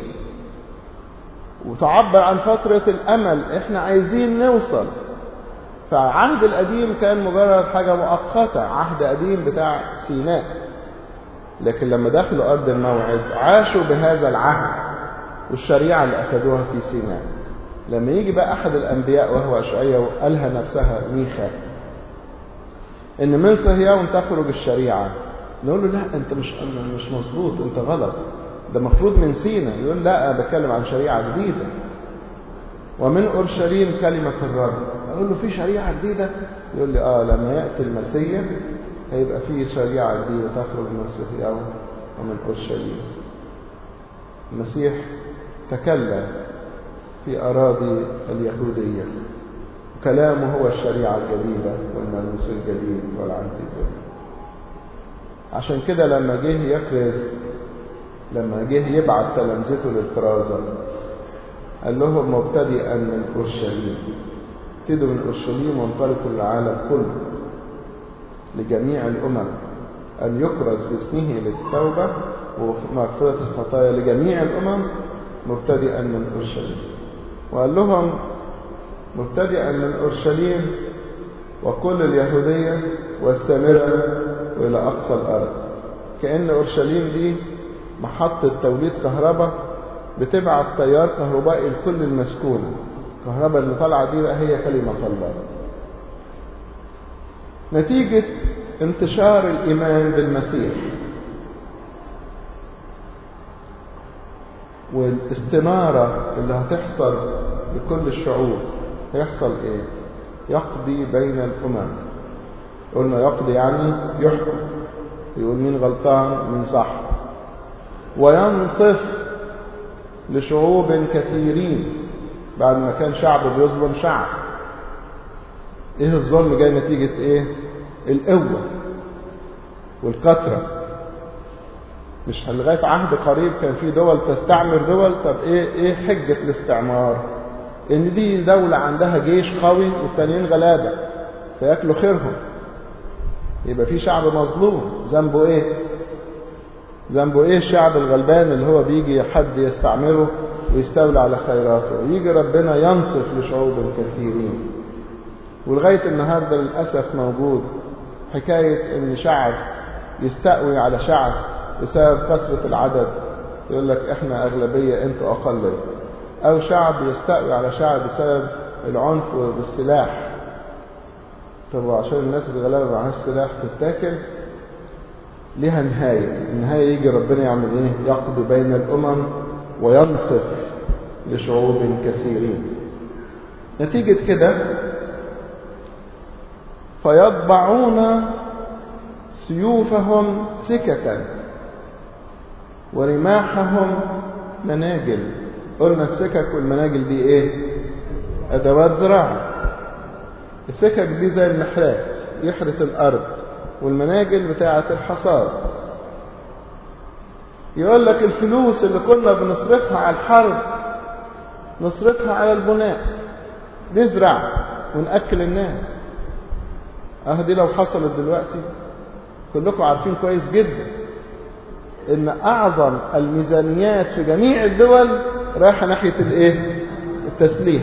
وتعبر عن فترة الأمل احنا عايزين نوصل فعهد القديم كان مجرد حاجة مؤقتة عهد قديم بتاع سيناء لكن لما دخلوا أرض الموعد عاشوا بهذا العهد والشريعة اللي أخذوها في سيناء لما يجي بقى أحد الأنبياء وهو أشعية وقالها نفسها ميخا إن من صهيون تخرج الشريعة نقول له لا أنت مش مش مظبوط أنت غلط ده مفروض من سينا يقول لا أنا بتكلم عن شريعة جديدة ومن أورشليم كلمة الرب أقول له في شريعة جديدة يقول لي آه لما يأتي المسيح هيبقى في شريعة جديدة تخرج من صهيون ومن أورشليم المسيح تكلم في أراضي اليهودية كلامه هو الشريعة الجديدة والناموس الجديد والعهد الجديد عشان كده لما جه يكرز لما جه يبعت تلامذته للكرازة قال لهم مبتدئا من أورشليم ابتدوا من أورشليم وانطلقوا للعالم كله لجميع الأمم أن يكرز باسمه للتوبة ومغفرة الخطايا لجميع الأمم مبتدئا من أورشليم وقال لهم مبتدئا من أورشليم وكل اليهودية واستمرا وإلى أقصى الأرض كأن أورشليم دي محطة توليد كهرباء بتبعت تيار كهربائي لكل المسكونة الكهرباء اللي طالعة دي بقى هي كلمة الله نتيجة انتشار الإيمان بالمسيح والاستنارة اللي هتحصل لكل الشعوب هيحصل ايه يقضي بين الأمم قلنا يقضي يعني يحكم يقول مين غلطان مين صح وينصف لشعوب كثيرين بعد ما كان شعب بيظلم شعب ايه الظلم جاي نتيجة ايه القوة والكثرة مش لغاية عهد قريب كان في دول تستعمر دول طب ايه ايه حجة الاستعمار ان دي دولة عندها جيش قوي والتانيين غلابة فياكلوا خيرهم يبقى في شعب مظلوم ذنبه ايه ذنبه ايه الشعب الغلبان اللي هو بيجي حد يستعمره ويستولى على خيراته ويجي ربنا ينصف لشعوب كثيرين ولغاية النهاردة للأسف موجود حكاية ان شعب يستقوي على شعب بسبب كثرة العدد يقول لك احنا اغلبية انتوا اقلية او شعب يستقوي على شعب بسبب العنف والسلاح طب وعشان الناس الغلابة معهاش سلاح تتاكل ليها نهاية النهاية يجي ربنا يعمل ايه يقضي بين الامم وينصف لشعوب كثيرين نتيجة كده فيطبعون سيوفهم سككا ورماحهم مناجل قلنا السكك والمناجل دي ايه ادوات زراعة السكك دي زي المحرات يحرث الارض والمناجل بتاعة الحصاد يقول لك الفلوس اللي كنا بنصرفها على الحرب نصرفها على البناء نزرع ونأكل الناس اه دي لو حصلت دلوقتي كلكم عارفين كويس جدا ان اعظم الميزانيات في جميع الدول رايحه ناحيه الايه التسليح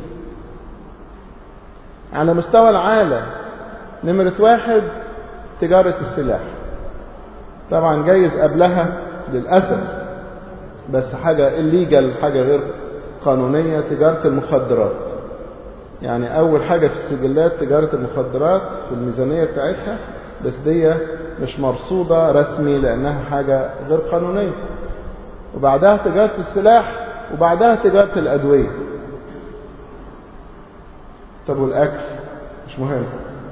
على مستوى العالم نمرة واحد تجارة السلاح طبعا جايز قبلها للأسف بس حاجة الليجل حاجة غير قانونية تجارة المخدرات يعني أول حاجة في السجلات تجارة المخدرات في الميزانية بتاعتها بس دي مش مرصودة رسمي لأنها حاجة غير قانونية وبعدها تجارة السلاح وبعدها تجارة الأدوية طب والأكل مش مهم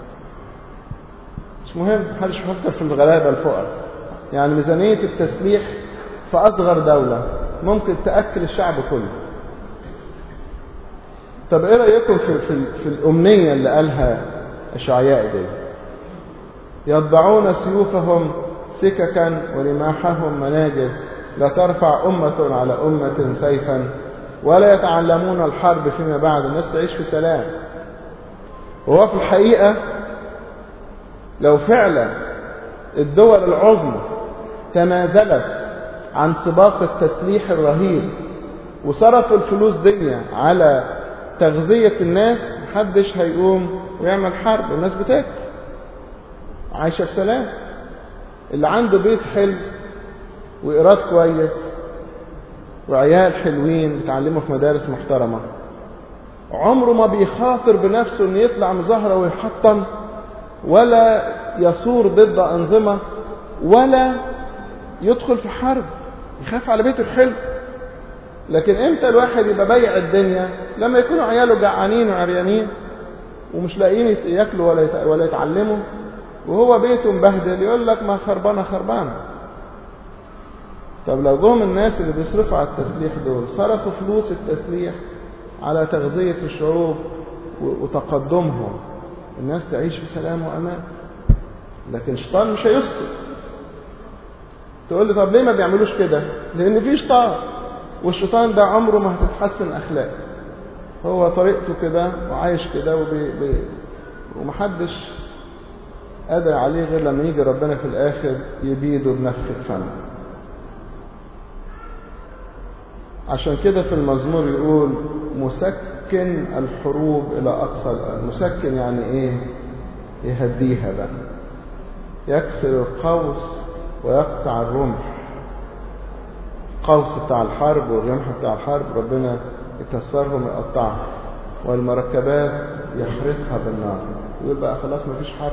مش مهم محدش يفكر في الغلابة الفقراء يعني ميزانية التسليح في أصغر دولة ممكن تأكل الشعب كله طب ايه رأيكم في, في, في الأمنية اللي قالها إشعياء دي يضبعون سيوفهم سككا ورماحهم مناجل لا ترفع أمة على أمة سيفا ولا يتعلمون الحرب فيما بعد الناس تعيش في سلام وهو في الحقيقة لو فعلا الدول العظمى تنازلت عن سباق التسليح الرهيب وصرفوا الفلوس دي على تغذية الناس محدش هيقوم ويعمل حرب الناس بتاكل عايشة في سلام اللي عنده بيت حلو وإيراد كويس وعيال حلوين بيتعلموا في مدارس محترمة عمره ما بيخاطر بنفسه انه يطلع مظاهرة ويحطم ولا يثور ضد أنظمة ولا يدخل في حرب يخاف على بيته الحلو لكن امتى الواحد يبقى بيع الدنيا لما يكونوا عياله جعانين وعريانين ومش لاقيين ياكلوا ولا ولا يتعلموا وهو بيته مبهدل يقول لك ما خربانه خربانه طب لو جم الناس اللي بيصرفوا على التسليح دول صرفوا فلوس التسليح على تغذية الشعوب وتقدمهم الناس تعيش في سلام وأمان لكن الشيطان مش هيسكت تقول لي طب ليه ما بيعملوش كده لأن في شيطان والشيطان ده عمره ما هتتحسن أخلاق هو طريقته كده وعايش كده وبي بي ومحدش قادر عليه غير لما يجي ربنا في الآخر يبيده بنفخة فمه عشان كده في المزمور يقول مسكن الحروب إلى أقصى الأرض مسكن يعني إيه يهديها بقى يكسر القوس ويقطع الرمح القوس بتاع الحرب والرمح بتاع الحرب ربنا يكسرهم ويقطعهم والمركبات يحرقها بالنار يقول بقى خلاص مفيش حرب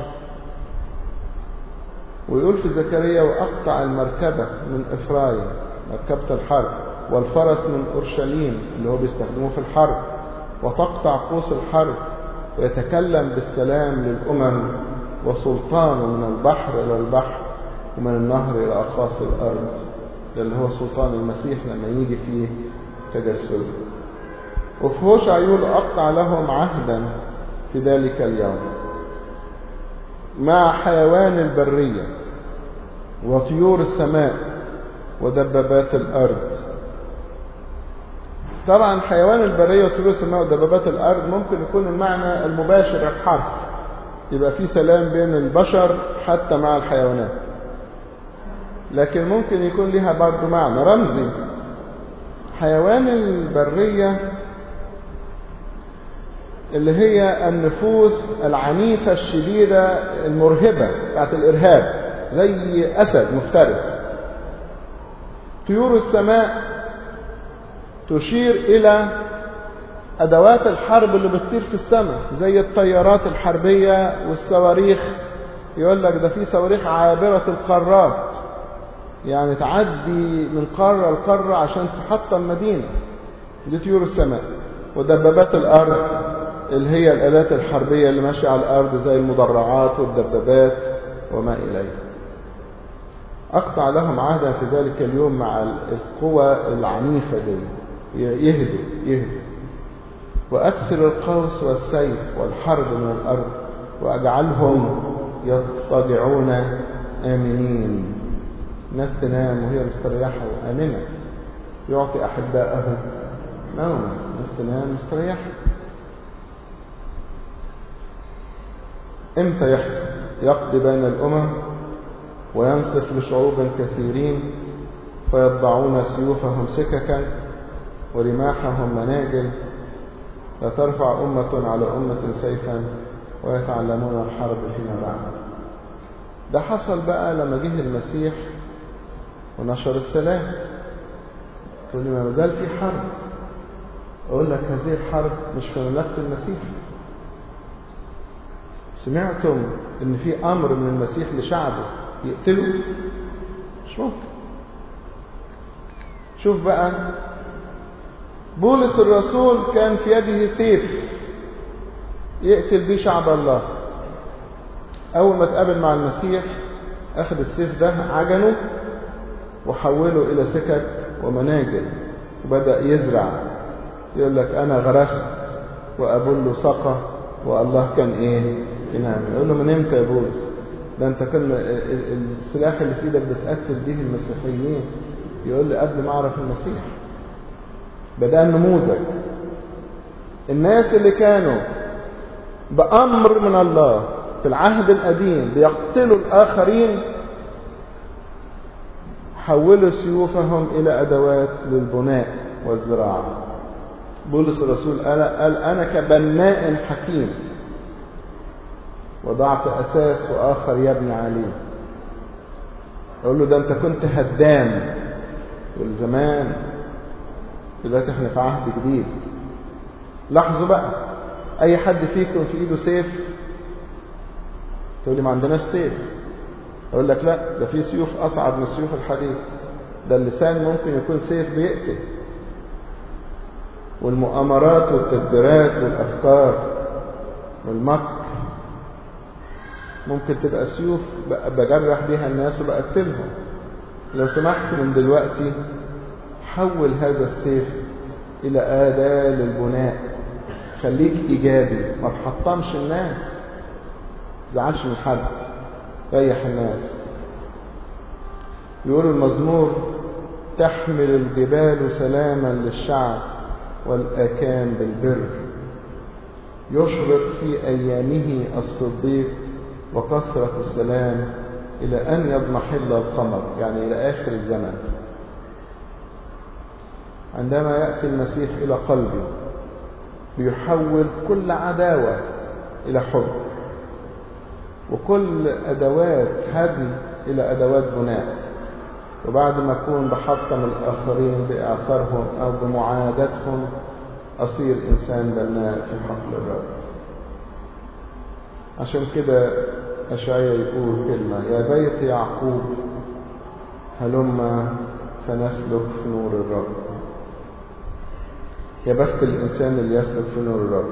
ويقول في زكريا وأقطع المركبة من إفرايم مركبة الحرب والفرس من أورشليم اللي هو بيستخدموه في الحرب وتقطع قوس الحرب ويتكلم بالسلام للأمم وسلطانه من البحر إلى البحر ومن النهر إلى أقاصي الأرض ده اللي هو سلطان المسيح لما يجي فيه تجسد وفي هوشع يقول أقطع لهم عهدا في ذلك اليوم مع حيوان البرية وطيور السماء ودبابات الأرض طبعا حيوان البرية وطيور السماء ودبابات الأرض ممكن يكون المعنى المباشر الحرف يبقى في سلام بين البشر حتى مع الحيوانات لكن ممكن يكون لها برضه معنى رمزي حيوان البرية اللي هي النفوس العنيفة الشديدة المرهبة بتاعت الإرهاب زي أسد مفترس طيور السماء تشير إلى أدوات الحرب اللي بتطير في السماء زي الطيارات الحربية والصواريخ يقول لك ده في صواريخ عابرة القارات يعني تعدي من قارة لقارة عشان تحطم مدينة دي طيور السماء ودبابات الأرض اللي هي الآلات الحربية اللي ماشية على الأرض زي المدرعات والدبابات وما إليه أقطع لهم عهدا في ذلك اليوم مع القوى العنيفة دي يهدوا يهدوا وأكسر القوس والسيف والحرب من الأرض وأجعلهم يضطجعون آمنين الناس تنام وهي مستريحة وآمنة يعطي أحبائه نوما الناس تنام مستريحة امتى يحصل يقضي بين الأمم وينصف لشعوب كثيرين فيضعون سيوفهم سككا ورماحهم مناجل لا ترفع أمة على أمة سيفا ويتعلمون الحرب فيما بعد ده حصل بقى لما جه المسيح ونشر السلام تقول لي ما زال في حرب أقول لك هذه الحرب مش في مملكة المسيح سمعتم ان في امر من المسيح لشعبه يقتلوا مش ممكن شوف بقى بولس الرسول كان في يده سيف يقتل بيه شعب الله اول ما تقابل مع المسيح اخذ السيف ده عجنه وحوله الى سكك ومناجل وبدا يزرع يقول لك انا غرست وابل سقى والله كان ايه ينام يقول له من امتى يا بولس ده انت كان السلاح اللي في ايدك بتقتل به المسيحيين يقول لي قبل ما اعرف المسيح بدأ النموذج الناس اللي كانوا بأمر من الله في العهد القديم بيقتلوا الآخرين حولوا سيوفهم إلى أدوات للبناء والزراعة بولس الرسول قال, قال أنا كبناء حكيم وضعت أساس وآخر يبني عليه أقول له ده أنت كنت هدام يقول زمان دلوقتي احنا في عهد جديد لاحظوا بقى أي حد فيكم في إيده سيف تقول لي ما عندناش سيف أقول لك لا ده في سيوف أصعب من سيوف الحديد ده اللسان ممكن يكون سيف بيقتل والمؤامرات والتدبيرات والأفكار والمكر ممكن تبقى سيوف بجرح بيها الناس وبقتلهم لو سمحت من دلوقتي حول هذا السيف إلى أداة للبناء خليك إيجابي ما تحطمش الناس زعلش من حد ريح الناس يقول المزمور تحمل الجبال سلاما للشعب والآكام بالبر يشرق في أيامه الصديق وكثرة السلام إلى أن يضمحل القمر يعني إلى آخر الزمن عندما يأتي المسيح إلى قلبي بيحول كل عداوة إلى حب وكل أدوات هدم إلى أدوات بناء وبعد ما أكون بحطم الآخرين بإعصارهم أو بمعادتهم أصير إنسان بناء في حقل الرب عشان كده أشعيا يقول كلمة يا بيت يعقوب هلما فنسلك في نور الرب يا بخت الإنسان اللي يسلك في نور الرب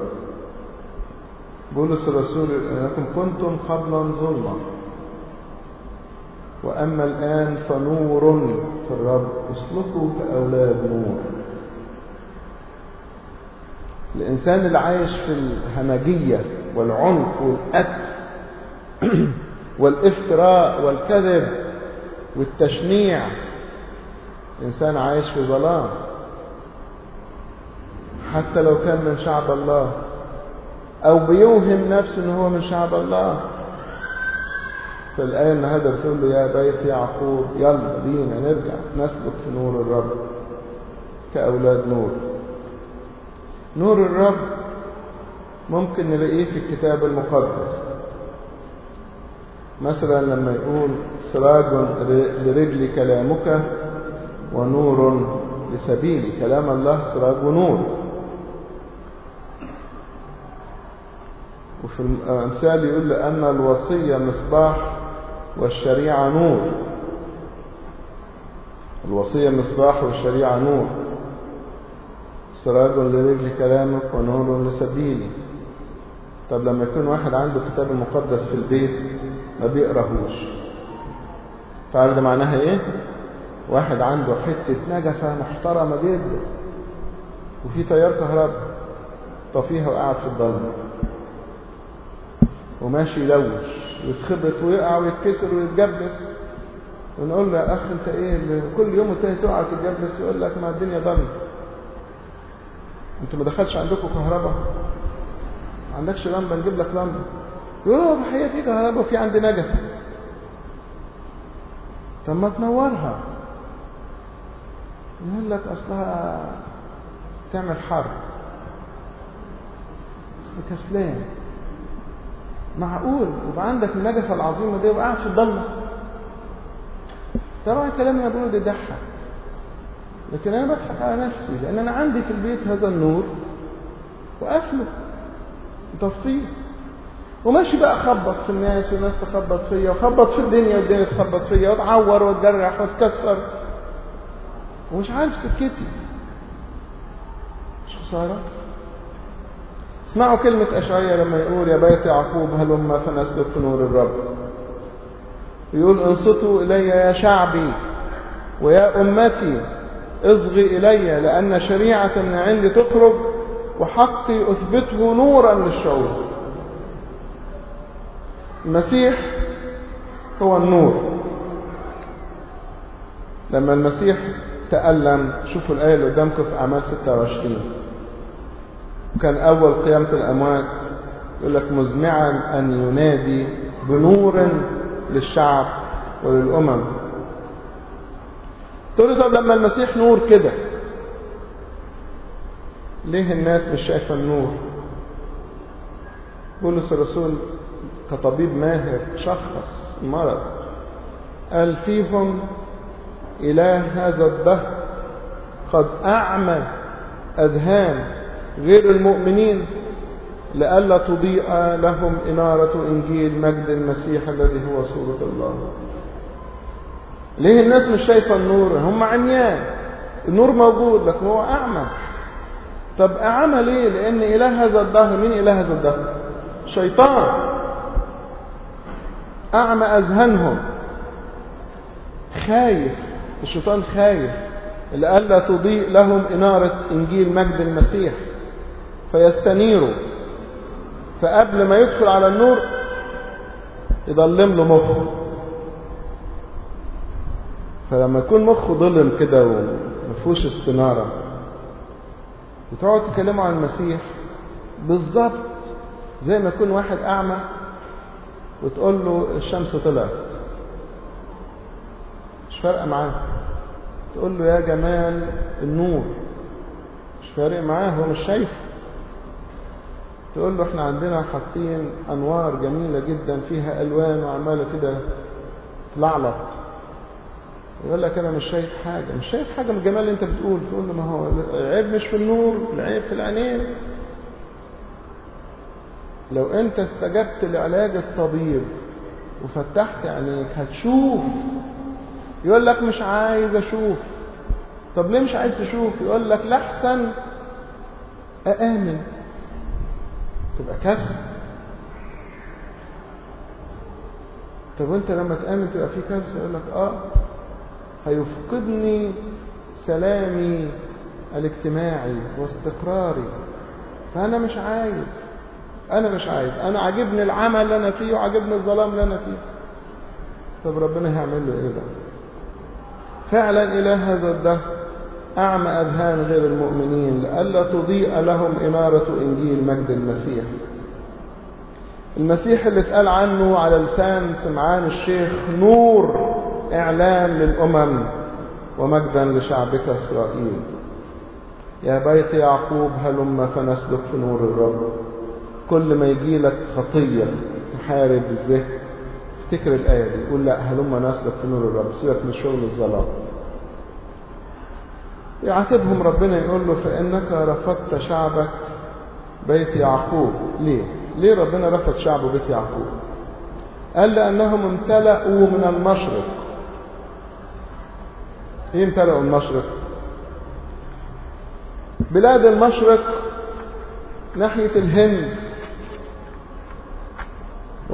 بولس الرسول أنكم كنتم قبلا ظلما وأما الآن فنور في الرب اسلكوا كأولاد نور الإنسان اللي عايش في الهمجية والعنف والقتل والافتراء والكذب والتشنيع إنسان عايش في ظلام حتى لو كان من شعب الله أو بيوهم نفسه إن هو من شعب الله في الآية النهارده بتقول له يا بيت يعقوب يلا بينا نرجع نسلك في نور الرب كأولاد نور نور الرب ممكن نلاقيه في الكتاب المقدس مثلا لما يقول سراج لرجل كلامك ونور لسبيلي كلام الله سراج ونور وفي الأمثال يقول لأن الوصية مصباح والشريعة نور الوصية مصباح والشريعة نور سراج لرجل كلامك ونور لسبيلي طب لما يكون واحد عنده كتاب المقدس في البيت ما بيقراهوش تعرف ده معناها ايه واحد عنده حتة نجفة محترمة جدا وفي تيار كهرباء طفيها وقاعد في الضلمة وماشي يلوش ويتخبط ويقع ويتكسر ويتجبس ونقول له يا اخ انت ايه كل يوم والتاني تقع تتجبس يقول لك ما الدنيا ضلمه انتوا ما دخلش عندكم كهرباء ما عندكش لمبه نجيب لك لمبه يقول له الحقيقه في كهرباء وفي عندي نجف طب ما تنورها يقول لك اصلها تعمل حر اصل كسلان معقول يبقى عندك النجفه العظيمه دي وقاعد في الضلمه طبعا الكلام اللي بقوله ده يضحك لكن انا بضحك على نفسي لان انا عندي في البيت هذا النور وقافله مطفيه وماشي بقى اخبط في الناس والناس تخبط فيا وخبط في الدنيا والدنيا تخبط فيا واتعور واتجرح واتكسر ومش عارف سكتي مش خساره اسمعوا كلمة أشعية لما يقول يا بيت يعقوب هلما فنسلك في نور الرب يقول انصتوا إلي يا شعبي ويا أمتي اصغي إلي لأن شريعة من عندي تخرج وحقي أثبته نورا للشعوب المسيح هو النور لما المسيح تألم شوفوا الآية اللي قدامكم في أعمال 26 وكان أول قيامة الأموات يقول لك مزمعا أن ينادي بنور للشعب وللأمم تقول طب لما المسيح نور كده ليه الناس مش شايفة النور بولس الرسول كطبيب ماهر شخص المرض قال فيهم إله هذا الدهر قد أعمى أذهان غير المؤمنين لئلا تضيء لهم إنارة إنجيل مجد المسيح الذي هو صورة الله ليه الناس مش شايفة النور هم عميان النور موجود لكن هو أعمى طب أعمى ليه لأن إله هذا الدهر مين إله هذا الدهر شيطان أعمى أذهانهم خايف الشيطان خايف لئلا تضيء لهم إنارة إنجيل مجد المسيح فيستنيروا فقبل ما يدخل على النور يضلم له مخه فلما يكون مخه ظلم كده ومفهوش استنارة وتقعد تكلمه عن المسيح بالظبط زي ما يكون واحد أعمى وتقول له الشمس طلعت مش فارقة معاه تقول له يا جمال النور مش فارق معاه هو مش شايفه تقول له احنا عندنا حاطين انوار جميلة جدا فيها الوان وعمالة كده تلعلط يقول لك انا مش شايف حاجة مش شايف حاجة من الجمال اللي انت بتقول تقول له ما هو العيب مش في النور العيب في العينين لو انت استجبت لعلاج الطبيب وفتحت عينيك هتشوف يقول لك مش عايز اشوف طب ليه مش عايز تشوف يقول لك لحسن أآمن تبقى كارثة طب وانت لما تآمن تبقى في كارثة يقول لك اه هيفقدني سلامي الاجتماعي واستقراري فأنا مش عايز أنا مش عايز أنا عاجبني العمل اللي أنا فيه وعاجبني الظلام اللي أنا فيه طب ربنا هيعمل له إيه ده فعلا إله هذا الدهر أعمى أذهان غير المؤمنين لئلا تضيء لهم إنارة إنجيل مجد المسيح المسيح اللي اتقال عنه على لسان سمعان الشيخ نور إعلان للأمم ومجدا لشعبك إسرائيل يا بيت يعقوب هلم فنسلك في نور الرب كل ما يجي لك خطية تحارب الذهن افتكر الآية دي قول لا هلم نسلك في نور الرب سيبك من شغل الظلام يعاتبهم ربنا يقول له فإنك رفضت شعبك بيت يعقوب ليه؟ ليه ربنا رفض شعبه بيت يعقوب؟ قال لأنهم امتلأوا من المشرق ايه امتلأوا المشرق؟ بلاد المشرق ناحية الهند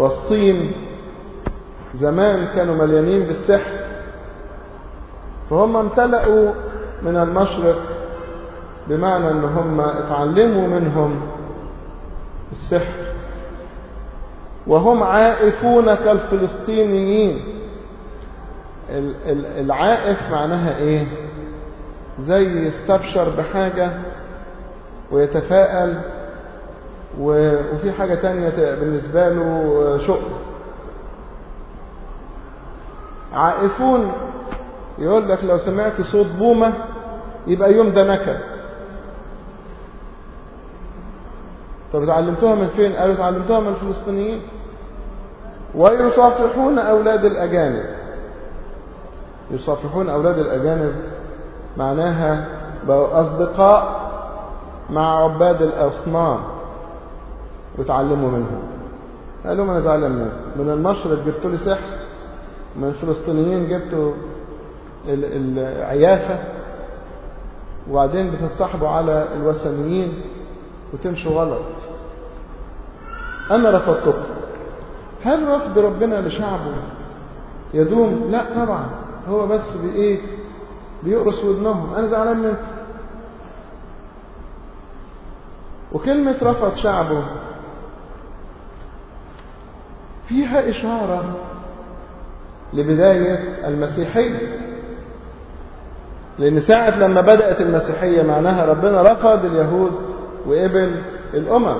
والصين زمان كانوا مليانين بالسحر فهم امتلأوا من المشرق بمعنى ان هم اتعلموا منهم السحر وهم عائفون كالفلسطينيين العائف معناها ايه زي يستبشر بحاجة ويتفائل وفي حاجة تانية بالنسبة له شؤم عائفون يقول لك لو سمعت صوت بومة يبقى يوم ده نكد طب اتعلمتوها من فين قالوا اتعلمتوها من الفلسطينيين ويصافحون أولاد الأجانب يصافحون أولاد الأجانب معناها بقوا أصدقاء مع عباد الأصنام وتعلموا منهم قالوا ما أنا زعلان منكم من المشرق جبتوا لي سحر من الفلسطينيين جبتوا العيافة وبعدين بتتصاحبوا على الوثنيين وتمشوا غلط أنا رفضتكم هل رفض ربنا لشعبه يدوم لا طبعا هو بس بإيه بيقرص ودنهم أنا زعلان منكم وكلمة رفض شعبه فيها إشارة لبداية المسيحية لأن ساعة لما بدأت المسيحية معناها ربنا رفض اليهود وقبل الأمم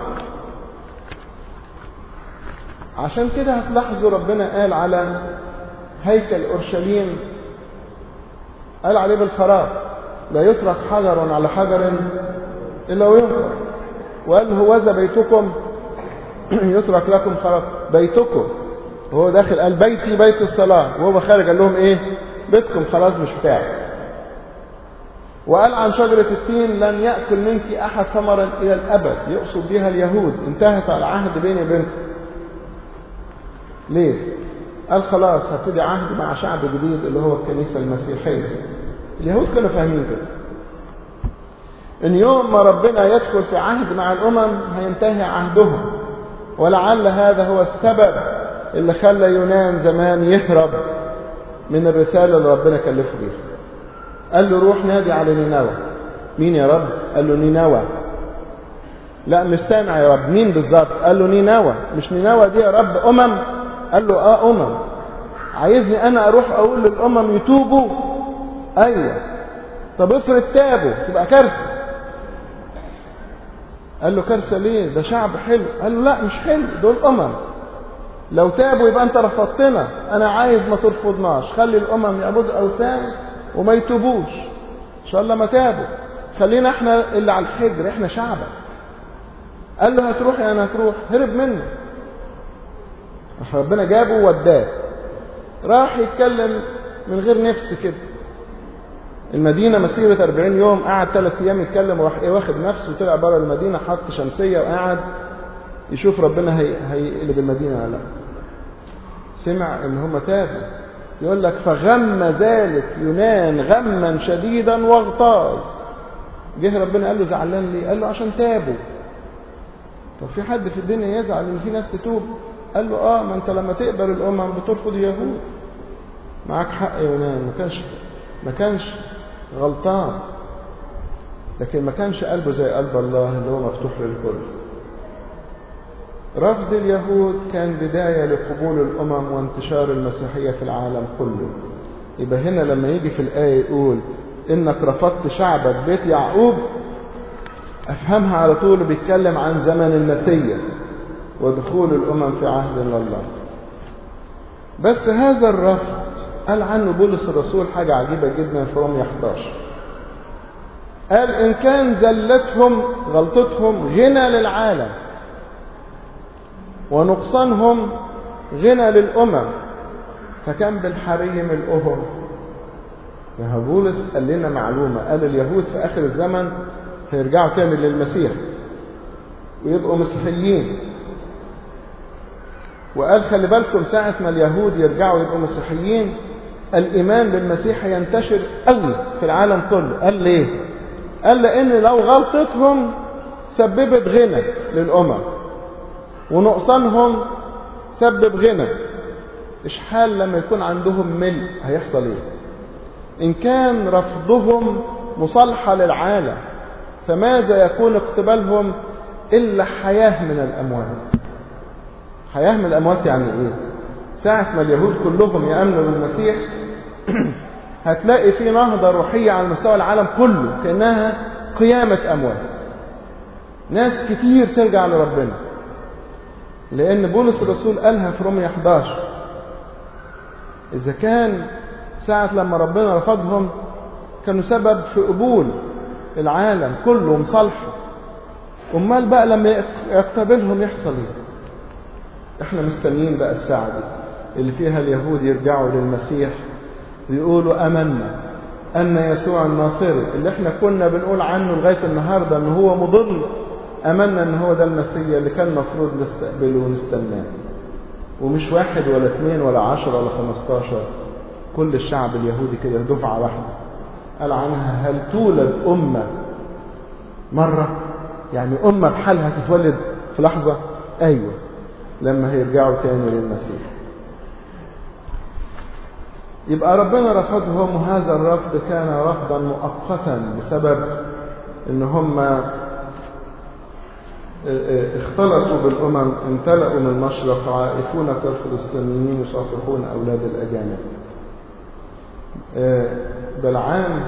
عشان كده هتلاحظوا ربنا قال على هيكل أورشليم قال عليه بالخراب لا يترك حجر على حجر إلا وينقر وقال هوذا بيتكم يترك لكم خراب بيتكم وهو داخل قال بيتي بيت الصلاة وهو خارج قال لهم ايه بيتكم خلاص مش بتاعي وقال عن شجرة التين لن يأكل منك أحد ثمرا إلى الأبد يقصد بها اليهود انتهت العهد بيني وبينكم ليه؟ قال خلاص هبتدي عهد مع شعب جديد اللي هو الكنيسة المسيحية اليهود كانوا فاهمين كده ان يوم ما ربنا يدخل في عهد مع الامم هينتهي عهدهم ولعل هذا هو السبب اللي خلى يونان زمان يهرب من الرسالة اللي ربنا كلفه بيها قال له روح نادي على نينوى مين يا رب قال له نينوى لا مش سامع يا رب مين بالظبط قال له نينوى مش نينوى دي يا رب امم قال له اه امم عايزني انا اروح اقول للامم يتوبوا ايوه طب افرض تابوا تبقى كارثه قال له كارثه ليه ده شعب حلو قال له لا مش حلو دول امم لو تابوا يبقى انت رفضتنا انا عايز ما ترفضناش خلي الامم يعبدوا اوثان وما يتوبوش ان شاء الله ما تابوا خلينا احنا اللي على الحجر احنا شعبك قال له هتروح يعني هتروح هرب منه ربنا جابه ووداه راح يتكلم من غير نفس كده المدينة مسيرة 40 يوم قعد ثلاث أيام يتكلم وراح إيه واخد نفسه وطلع بره المدينة حط شمسية وقعد يشوف ربنا هي هيقلب المدينة ولا لا سمع إن هم تابوا يقول لك فغم ذلك يونان غما شديدا واغتاظ جه ربنا قال له زعلان ليه؟ قال له عشان تابوا طب في حد في الدنيا يزعل ان في ناس تتوب؟ قال له اه ما انت لما تقبل الامم بترفض اليهود معاك حق يا يونان ما كانش ما كانش غلطان لكن ما كانش قلبه زي قلب الله اللي هو مفتوح للكل رفض اليهود كان بداية لقبول الأمم وانتشار المسيحية في العالم كله يبقى هنا لما يجي في الآية يقول إنك رفضت شعبك بيت يعقوب أفهمها على طول بيتكلم عن زمن المسيح ودخول الأمم في عهد الله بس هذا الرفض قال عنه بولس الرسول حاجة عجيبة جدا في رومية 11 قال إن كان زلتهم غلطتهم غنى للعالم ونقصانهم غنى للأمم فكان بالحري ملؤهم يا بولس قال لنا معلومة قال اليهود في آخر الزمن هيرجعوا تاني للمسيح ويبقوا مسيحيين وقال خلي بالكم ساعة ما اليهود يرجعوا يبقوا مسيحيين الإيمان بالمسيح ينتشر قوي في العالم كله قال ليه؟ قال لأن لو غلطتهم سببت غنى للأمم ونقصانهم تسبب غنى إشحال لما يكون عندهم ملء هيحصل إيه إن كان رفضهم مصالحة للعالم فماذا يكون اقتبالهم إلا حياة من الأموات حياة من الأموات يعني إيه ساعة ما اليهود كلهم يأمنوا بالمسيح هتلاقي في نهضة روحية على مستوى العالم كله كأنها قيامة أموات ناس كتير ترجع لربنا لأن بولس الرسول قالها في رومية 11 إذا كان ساعة لما ربنا رفضهم كانوا سبب في قبول العالم كله مصالحه امال بقى لما يقتبلهم يحصل ايه احنا مستنيين بقى الساعة دي اللي فيها اليهود يرجعوا للمسيح ويقولوا امنا ان يسوع الناصري اللي احنا كنا بنقول عنه لغاية النهاردة ان هو مضل امنا ان هو ده المسيح اللي كان المفروض نستقبله ونستناه ومش واحد ولا اثنين ولا عشرة ولا خمستاشر كل الشعب اليهودي كده دفعة واحدة قال عنها هل تولد أمة مرة يعني أمة بحالها تتولد في لحظة أيوة لما هيرجعوا تاني للمسيح يبقى ربنا رفضهم وهذا الرفض كان رفضا مؤقتا بسبب ان هم اختلطوا بالامم امتلأوا من المشرق عائفون كالفلسطينيين يصافحون اولاد الاجانب بلعام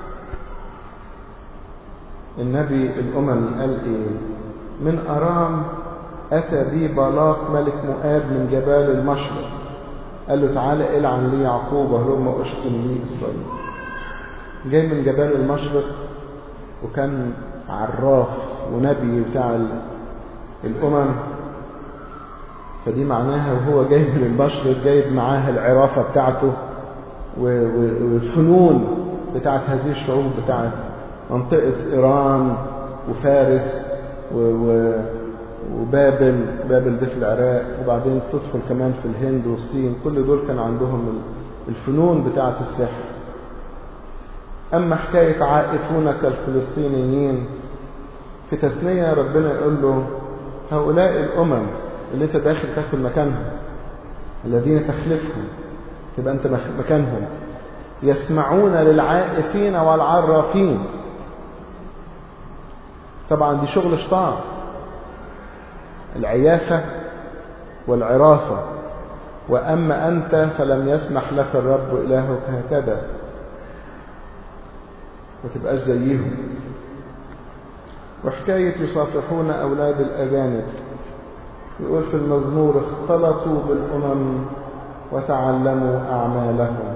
النبي الأممي قال إيه من أرام أتى بي بلاط ملك مؤاب من جبال المشرق قال له تعالى العن لي يعقوب هلم أشتم لي إسرائيل جاي من جبال المشرق وكان عراف ونبي بتاع الأمم فدي معناها وهو جاي من المشرق جايب معاه العرافة بتاعته والفنون بتاعت هذه الشعوب بتاعت منطقة إيران وفارس وبابل بابل دي في العراق وبعدين تدخل كمان في الهند والصين كل دول كان عندهم الفنون بتاعت السحر أما حكاية عائفون كالفلسطينيين في تثنية ربنا يقول له هؤلاء الأمم اللي أنت داخل تاخد مكانهم الذين تخلفهم تبقى أنت مكانهم يسمعون للعائفين والعرافين طبعا دي شغل شطان العيافة والعرافة وأما أنت فلم يسمح لك الرب إلهك هكذا ما تبقاش زيهم وحكاية يصافحون أولاد الأجانب يقول في المزمور اختلطوا بالأمم وتعلموا أعمالهم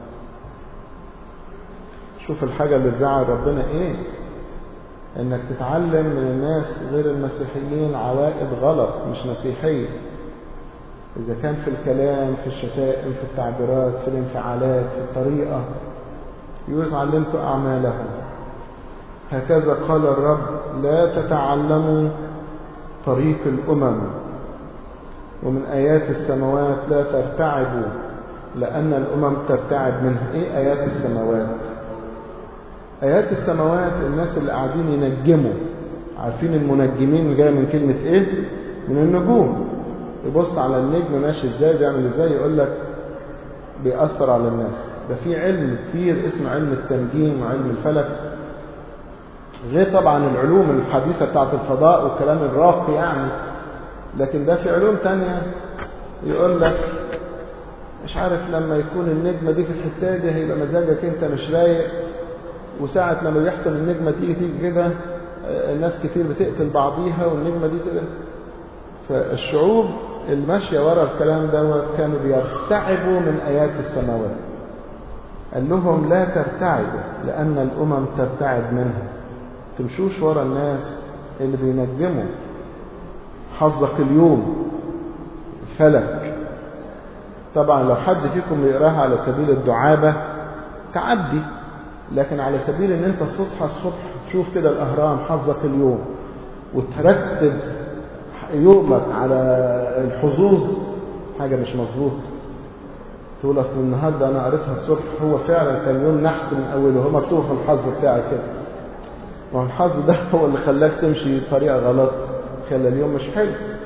شوف الحاجة اللي تزعل ربنا إيه انك تتعلم من الناس غير المسيحيين عوائد غلط مش مسيحية اذا كان في الكلام في الشتائم في التعبيرات في الانفعالات في الطريقة يقول علمت اعمالهم هكذا قال الرب لا تتعلموا طريق الامم ومن ايات السماوات لا ترتعبوا لان الامم ترتعب منها ايه ايات السماوات آيات السماوات الناس اللي قاعدين ينجموا عارفين المنجمين اللي جايه من كلمة إيه؟ من النجوم يبص على النجم ماشي إزاي بيعمل إزاي يقول لك بيأثر على الناس ده في علم كبير اسمه علم التنجيم وعلم الفلك غير طبعا العلوم الحديثة بتاعت الفضاء والكلام الراقي يعني لكن ده في علوم تانية يقول لك مش عارف لما يكون النجمة دي في الحتة دي هيبقى مزاجك انت مش رايق وساعة لما بيحصل النجمة تيجي تيجي كده الناس كتير بتقتل بعضيها والنجمة دي كده فالشعوب الماشية ورا الكلام دوت كانوا بيرتعبوا من آيات السماوات قال لهم لا ترتعبوا لأن الأمم ترتعب منها تمشوش ورا الناس اللي بينجموا حظك اليوم فلك طبعا لو حد فيكم يقراها على سبيل الدعابة تعدي لكن على سبيل ان انت تصحى الصبح تشوف كده الاهرام حظك اليوم وترتب يومك على الحظوظ حاجة مش مظبوط تقول اصل النهارده انا قريتها الصبح هو فعلا كان يوم نحس من اوله هو مكتوب في الحظ بتاعك كده ما الحظ ده هو اللي خلاك تمشي بطريقه غلط خلى اليوم مش حلو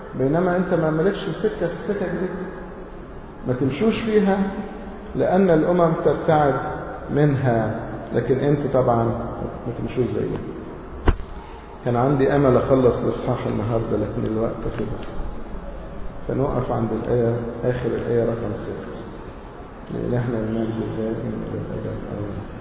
بينما انت ما مالكش سكة في السكك دي ما تمشوش فيها لأن الأمم ترتعب منها لكن انتوا طبعا ما تمشوش زيها كان عندي أمل أخلص الإصحاح النهاردة لكن الوقت خلص فنوقف عند الآية آخر الآية رقم ست لإلهنا المجد الدائم إلى الأبد آمين